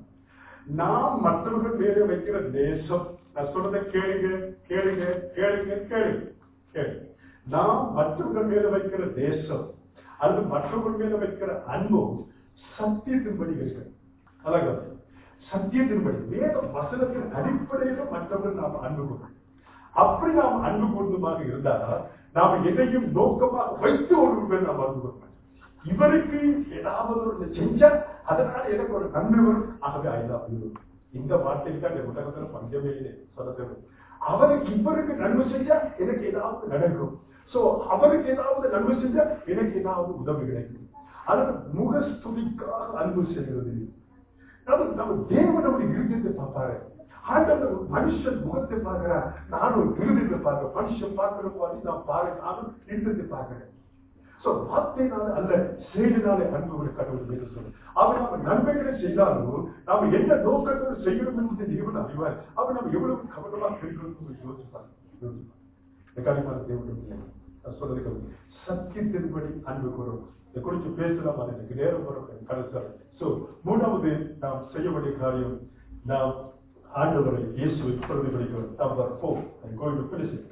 S1: நாம் மற்றவர்கள் மேலே வைக்கிற தேசம் நான் சொல்றதை கேளுங்க கேளுங்க கேளுங்க கேளுங்க கேளுங்க நாம் மற்றவர்கள் மேல வைக்கிற தேசம் அது மற்றவர்கள் மேல வைக்கிற அன்பும் சத்தியத்தின்படி இருக்கு அழகா சத்தியத்தின்படி வேத வசனத்தின் அடிப்படையில மற்றவர்கள் நாம் அன்பு கொள்ளும் அப்படி நாம் அன்பு கொண்டுமாக இருந்தால் நாம் எதையும் நோக்கமாக வைத்து ஒரு பேர் நாம் அன்பு கொள்ள இவருக்கு ஏதாவது ஒரு செஞ்சா அதனால எனக்கு ஒரு நன்மை வரும் ஆகவே ஐதான் இந்த வார்த்தைக்கு தான் இந்த உலகத்துல பஞ்சமே இல்லை சொல்ல தேவை அவருக்கு இவருக்கு நன்மை செஞ்சா எனக்கு ஏதாவது நடக்கும் சோ அவருக்கு ஏதாவது நன்மை செஞ்சா எனக்கு ஏதாவது உதவி கிடைக்கும் அது முகஸ்துதிக்காக அன்பு செய்கிறது நம்ம நம்ம தேவன் நம்முடைய இருதயத்தை பார்ப்பாரு ஆண்டவர் ஒரு மனுஷன் முகத்தை பார்க்கிறார் நான் ஒரு இருதயத்தை பார்க்கிறேன் மனுஷன் பார்க்கிற மாதிரி நான் பாரு நானும் இருதயத்தை பார்க்கிறேன் சோ வார்த்தையினால அல்ல செயலினாலே அன்பு ஒரு கடவுள் என்று சொல்லு அவர் நம்ம நன்மைகளை செய்தாலும் நாம என்ன நோக்கத்தோடு செய்யணும் என்பதை தேவன் அறிவார் அவர் நம்ம எவ்வளவு கவனமாக இருக்கிறோம் யோசிப்பார் யோசிப்பார் இந்த காரியமான தேவனுடைய நான் சொல்றதுக்கு சத்தியத்தின்படி அன்பு கூறும் இதை குறித்து பேசலாம் அது எனக்கு நேரம் வரும் கடைசியாக சோ மூணாவது நாம் செய்ய வேண்டிய காரியம் நாம் ஆண்டவரை இயேசுவை பிரதிபலிக்கிறோம் number four I'm going to finish it.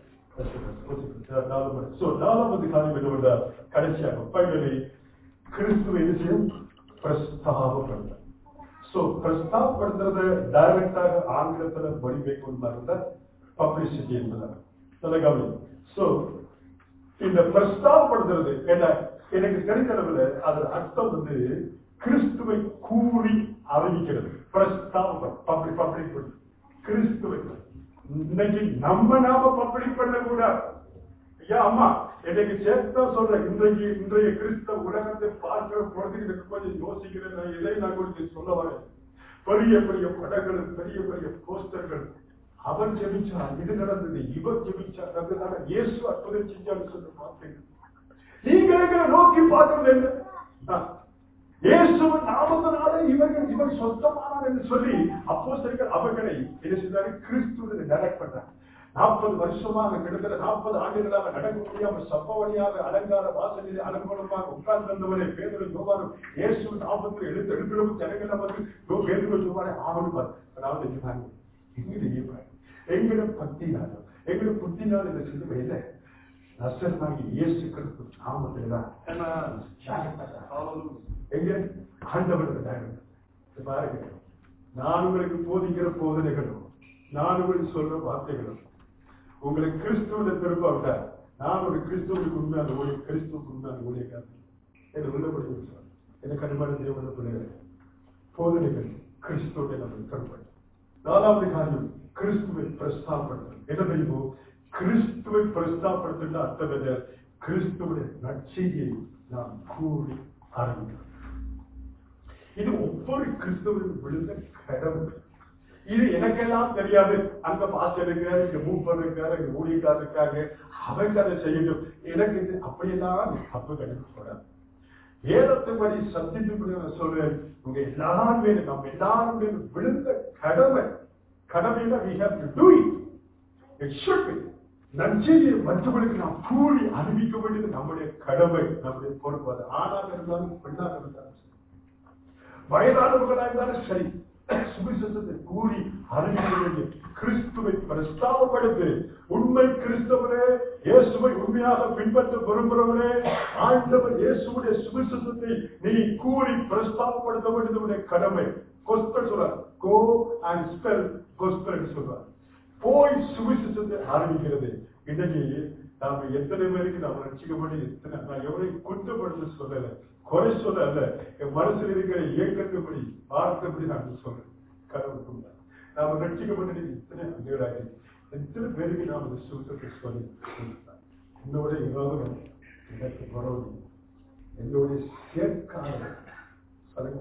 S1: நாலு மணி சோ நாலாவது காரியம் என்னவென்றால் கடைசியாக ஃபைனலி கிறிஸ்துவை என்ன செய்யும் பிரஸ்தாபப்படுத்த சோ பிரஸ்தாபப்படுத்துறது டைரக்டாக ஆங்கிலத்துல மொழிபெயர்க்கணுமா இருந்தா பப்ளிசிட்டி என்பதாக நல்ல கவனி சோ இந்த பிரஸ்தாபப்படுத்துறது என்ன எனக்கு தெரிஞ்சளவுல அது அர்த்தம் வந்து கிறிஸ்துவை கூறி அறிவிக்கிறது பிரஸ்தாபம் பப்ளிக் பப்ளிக் பண்ணு கிறிஸ்துவை இன்னைக்கு நம்ம நாம பப்ளிக் பண்ண கூடாது ஐயா அம்மா இன்னைக்கு சேர்த்தா சொல்றேன் இன்றைக்கு இன்றைய கிறிஸ்தவ உலகத்தை பார்க்கிற பொழுது எனக்கு கொஞ்சம் யோசிக்கிறேன் நான் இதை நான் உங்களுக்கு சொல்ல வரேன் பெரிய பெரிய படங்கள் பெரிய பெரிய போஸ்டர்கள் அவன் ஜெபிச்சா இது நடந்தது இவர் ஜெபிச்சா நடந்ததால இயேசு அற்புதம் செஞ்சான்னு சொல்லி பார்த்தீங்க நீங்க எங்களை நோக்கி பார்க்கிறது என்ன ஆ. இயேசுவின் நாமத்தினாலே இவர்கள் இவர் சொந்தமானார் என்று சொல்லி அப்போஸ்தலர்கள் அவர்களை என்ன செய்தாரு கிறிஸ்துவின் டைரக்ட் பண்றாங்க நாற்பது வருஷமாக கிட்டத்தட்ட நாற்பது ஆண்டுகளாக நடக்க முடியாமல் சம்பவனியாக அலங்கார வாசலில் அலங்கோலமாக உட்கார்ந்து வந்தவரை பேதரும் யோவானும் இயேசுவின் நாமத்தில் எழுத்து எழுப்பிடும் ஜனங்கள் வந்து யோ பேதரும் யோவானே ஆவணும் அதாவது என்ன பாருங்க, எங்களுடைய பாருங்க. எங்களோட பக்தினாலும் எங்களோட புத்தினாலும் இந்த சிலுவை இல்லை நசரனாகி இயேசு கிறிஸ்து நாமத்தில் தான் எங்க ஆண்டவர்கள் பாருங்க நான் உங்களுக்கு போதிக்கிற போதனைகளும் நான் உங்களுக்கு சொல்ற வார்த்தைகளும் உங்களுக்கு கிறிஸ்துவ திரும்ப விட நான் ஒரு கிறிஸ்துவுக்கு உண்மையான ஊழிய கிறிஸ்துவுக்கு உண்மையான ஊழியக்காரன் என்ன உள்ளபடி சொல்றேன் என்ன கடுமையான தேவன பிள்ளைகள் போதனைகள் கிறிஸ்துவோட நம்ம கருப்பை நாலாவது காரியம் கிறிஸ்துவை பிரஸ்தாபப்படுத்தல் என்ன தெரியுமோ கிறிஸ்துவை பிரஸ்தாபப்படுத்தல் அர்த்தம் என்ன கிறிஸ்துவுடைய நற்செய்தியை நாம் கூறி ஆரம்பிக்கிறோம் இது ஒவ்வொரு கிறிஸ்தவனுக்கு விழுந்த கடமை இது எனக்கெல்லாம் தெரியாது அங்க பாஸ்டர் இருக்காரு இங்க மூப்பர் இருக்காரு இங்க ஊழியக்காரர் இருக்காங்க அவங்க அதை செய்யணும் எனக்கு இது அப்படியெல்லாம் தப்பு கிடைக்கப்படாது வேதத்தின்படி சத்தியத்தின்படி நான் சொல்றேன் உங்க எல்லாரும் மேலும் நம்ம எல்லாரும் மேலும் விழுந்த கடமை கடமையில we have to do it it should be நற்செய்தியை மற்றவர்களுக்கு நாம் கூறி அறிவிக்க வேண்டியது நம்முடைய கடமை நம்முடைய பொறுப்பு அது ஆணாக இருந்தாலும் பெண்ணாக இருந்தாலும் சரி. வயதானவர்களாக இருந்தாலும் சரி சுவிசேஷத்தை கூறி அறிவிக்க வேண்டிய கிறிஸ்துவை பிரஸ்தாபப்படுத்து உண்மை கிறிஸ்தவரே இயேசுவை உண்மையாக பின்பற்ற விரும்புகிறவரே ஆண்டவர் இயேசுடைய சுவிசேஷத்தை நீ கூறி பிரஸ்தாபப்படுத்த வேண்டியது கடமை கொஸ்பல் சொல்றார் கோ அண்ட் ஸ்பெல் கொஸ்பல் சொல்றார் போய் சுவிசேஷத்தை ஆரம்பிக்கிறது இன்னைக்கு நாம எத்தனை பேருக்கு நாம ரட்சிக்கப்பட்டு எத்தனை நான் எவரையும் குற்றப்படுத்த சொல்லல குறை சொல்லல என் மனசுல இருக்கிற இயக்கத்தைப்படி வார்த்தைப்படி நான் சொல்றேன் கடவுள் நாம ரட்சிக்கப்பட்டு இத்தனை அங்கீடாக எத்தனை பேருக்கு நாம் இந்த சுவிசேஷத்தை சொல்லி என்னோட ஏதாவது எனக்கு குறவு என்னுடைய சேர்க்காத சொல்லுங்க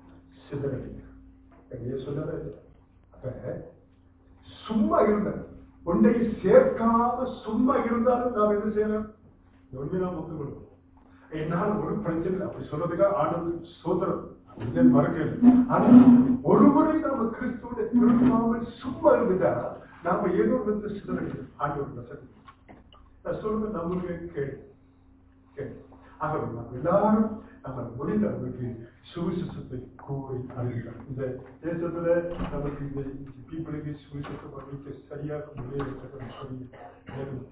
S1: சிதறடி சொன்னது அப்ப சும்மா இருந்த ஒன்றை சேர்க்காம சும்மா இருந்தாலும் நாம் என்ன செய்யலாம் உண்மைதான் ஒத்துக்கொள்ளும் என்னால் ஒரு பிரச்சனை இல்லை. அப்படி சொல்றதுக்காக ஆண்டவர் சோதரம் இதை மறக்கல ஆனா ஒரு முறை நாம கிறிஸ்துவோட திரும்பாமல் சும்மா இருந்துட்டா நாம ஏதோ ஒரு விதத்துல சிதறடிக்கிறோம் ஆண்டவர் வசதி நான் சொல்றது நம்மளுக்கு கேடு கேடு ஆகவே நாம் எல்லாரும் நம்ம முடிந்த அளவுக்கு சுவிசேஷத்தை கூறி அறிவிக்கலாம் இந்த தேசத்துல நமக்கு இந்த பீப்புளுக்கு சுவிசேஷம் அறிவிக்க சரியாக முடியவில்லை சொல்லி மேலும்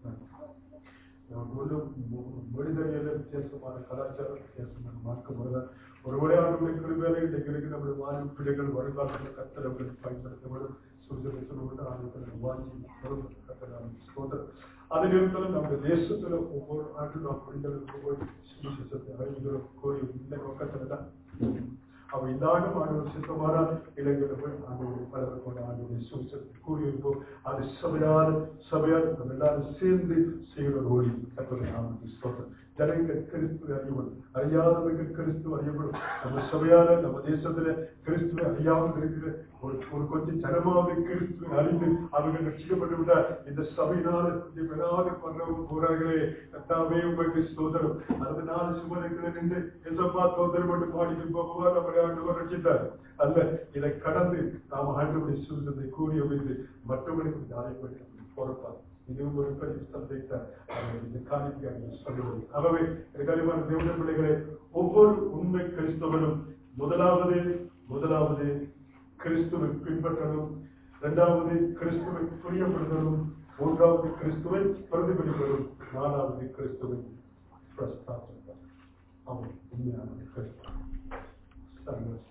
S1: ஒன்றும் மொழிதறியல வித்தியாசமான கலாச்சார வித்தியாசமான மார்க்கம் வருதா ஒருவரே ஆண்டு கிருபையில இன்றைக்கு இருக்கு நம்முடைய வாழ்வு பிள்ளைகள் வருங்காலத்தில் கத்தரவர்கள் பயன்படுத்தப்படும் சுவிசேஷம் ஆண்டு வாங்கி கத்தரான சோதரம் அதே நேரத்தில் நம்முடைய தேசத்துல ஒவ்வொரு ஆண்டும் நாம் முடிந்தளவுக்கு போய் சுவிசேஷத்தை அறிவிக்கிறோம் கோரி இந்த நோக்கத்துல தான் அவ இந்த ஆண்டும் ஆண்டு சித்தமான இளைஞர்களை போய் ஆண்டு பலர் கொண்ட ஆண்டு சுவிசேஷத்தை கூறியிருப்போம் அது சபையால் சபையால் நம்ம எல்லாரும் சேர்ந்து செய்கிற ஓடி கத்தரை நாமக்கு ஸ்தோத்திரம் ஜனங்கள் கிறிஸ்துவை அறியப்படும் அறியாதவர்கள் கிறிஸ்துவ அறியப்படும் நம்ம சபையால நம்ம தேசத்துல கிறிஸ்துவை அறியாமல் இருக்கிற ஒரு ஒரு கொஞ்சம் ஜனமாவது கிறிஸ்துவை அறிந்து அவர்கள் ரட்சிக்கப்பட்டு விட்டார் இந்த சபையினால கொஞ்சம் பெறாத பண்றவங்க போறார்களே கத்தாவே உங்களுக்கு சோதரம் அதனால சுமனுக்கு நின்று எசப்பா சோதரம் மட்டும் பாடிட்டு போகுவா நம்மளை ஆண்டவர் ரட்சித்தார் அல்ல இதை கடந்து நாம் ஆண்டவருடைய சுதந்திரத்தை கூறி அமைந்து மற்றவர்களுக்கு அழைப்பட்டு பொறுப்பார் இதுவும் ஒரு பெரிய சப்ஜெக்ட் இந்த காரியத்தை சொல்லுவது ஆகவே கனிமான தேவன பிள்ளைகளே ஒவ்வொரு உண்மை கிறிஸ்தவனும் முதலாவது முதலாவது கிறிஸ்துவை பின்பற்றணும் இரண்டாவது கிறிஸ்துவை புரியப்படுத்தணும் மூன்றாவது கிறிஸ்துவை பிரதிபலிப்பதும் நாலாவது கிறிஸ்துவை பிரஸ்தாபம் அவன் உண்மையான கிறிஸ்தவன்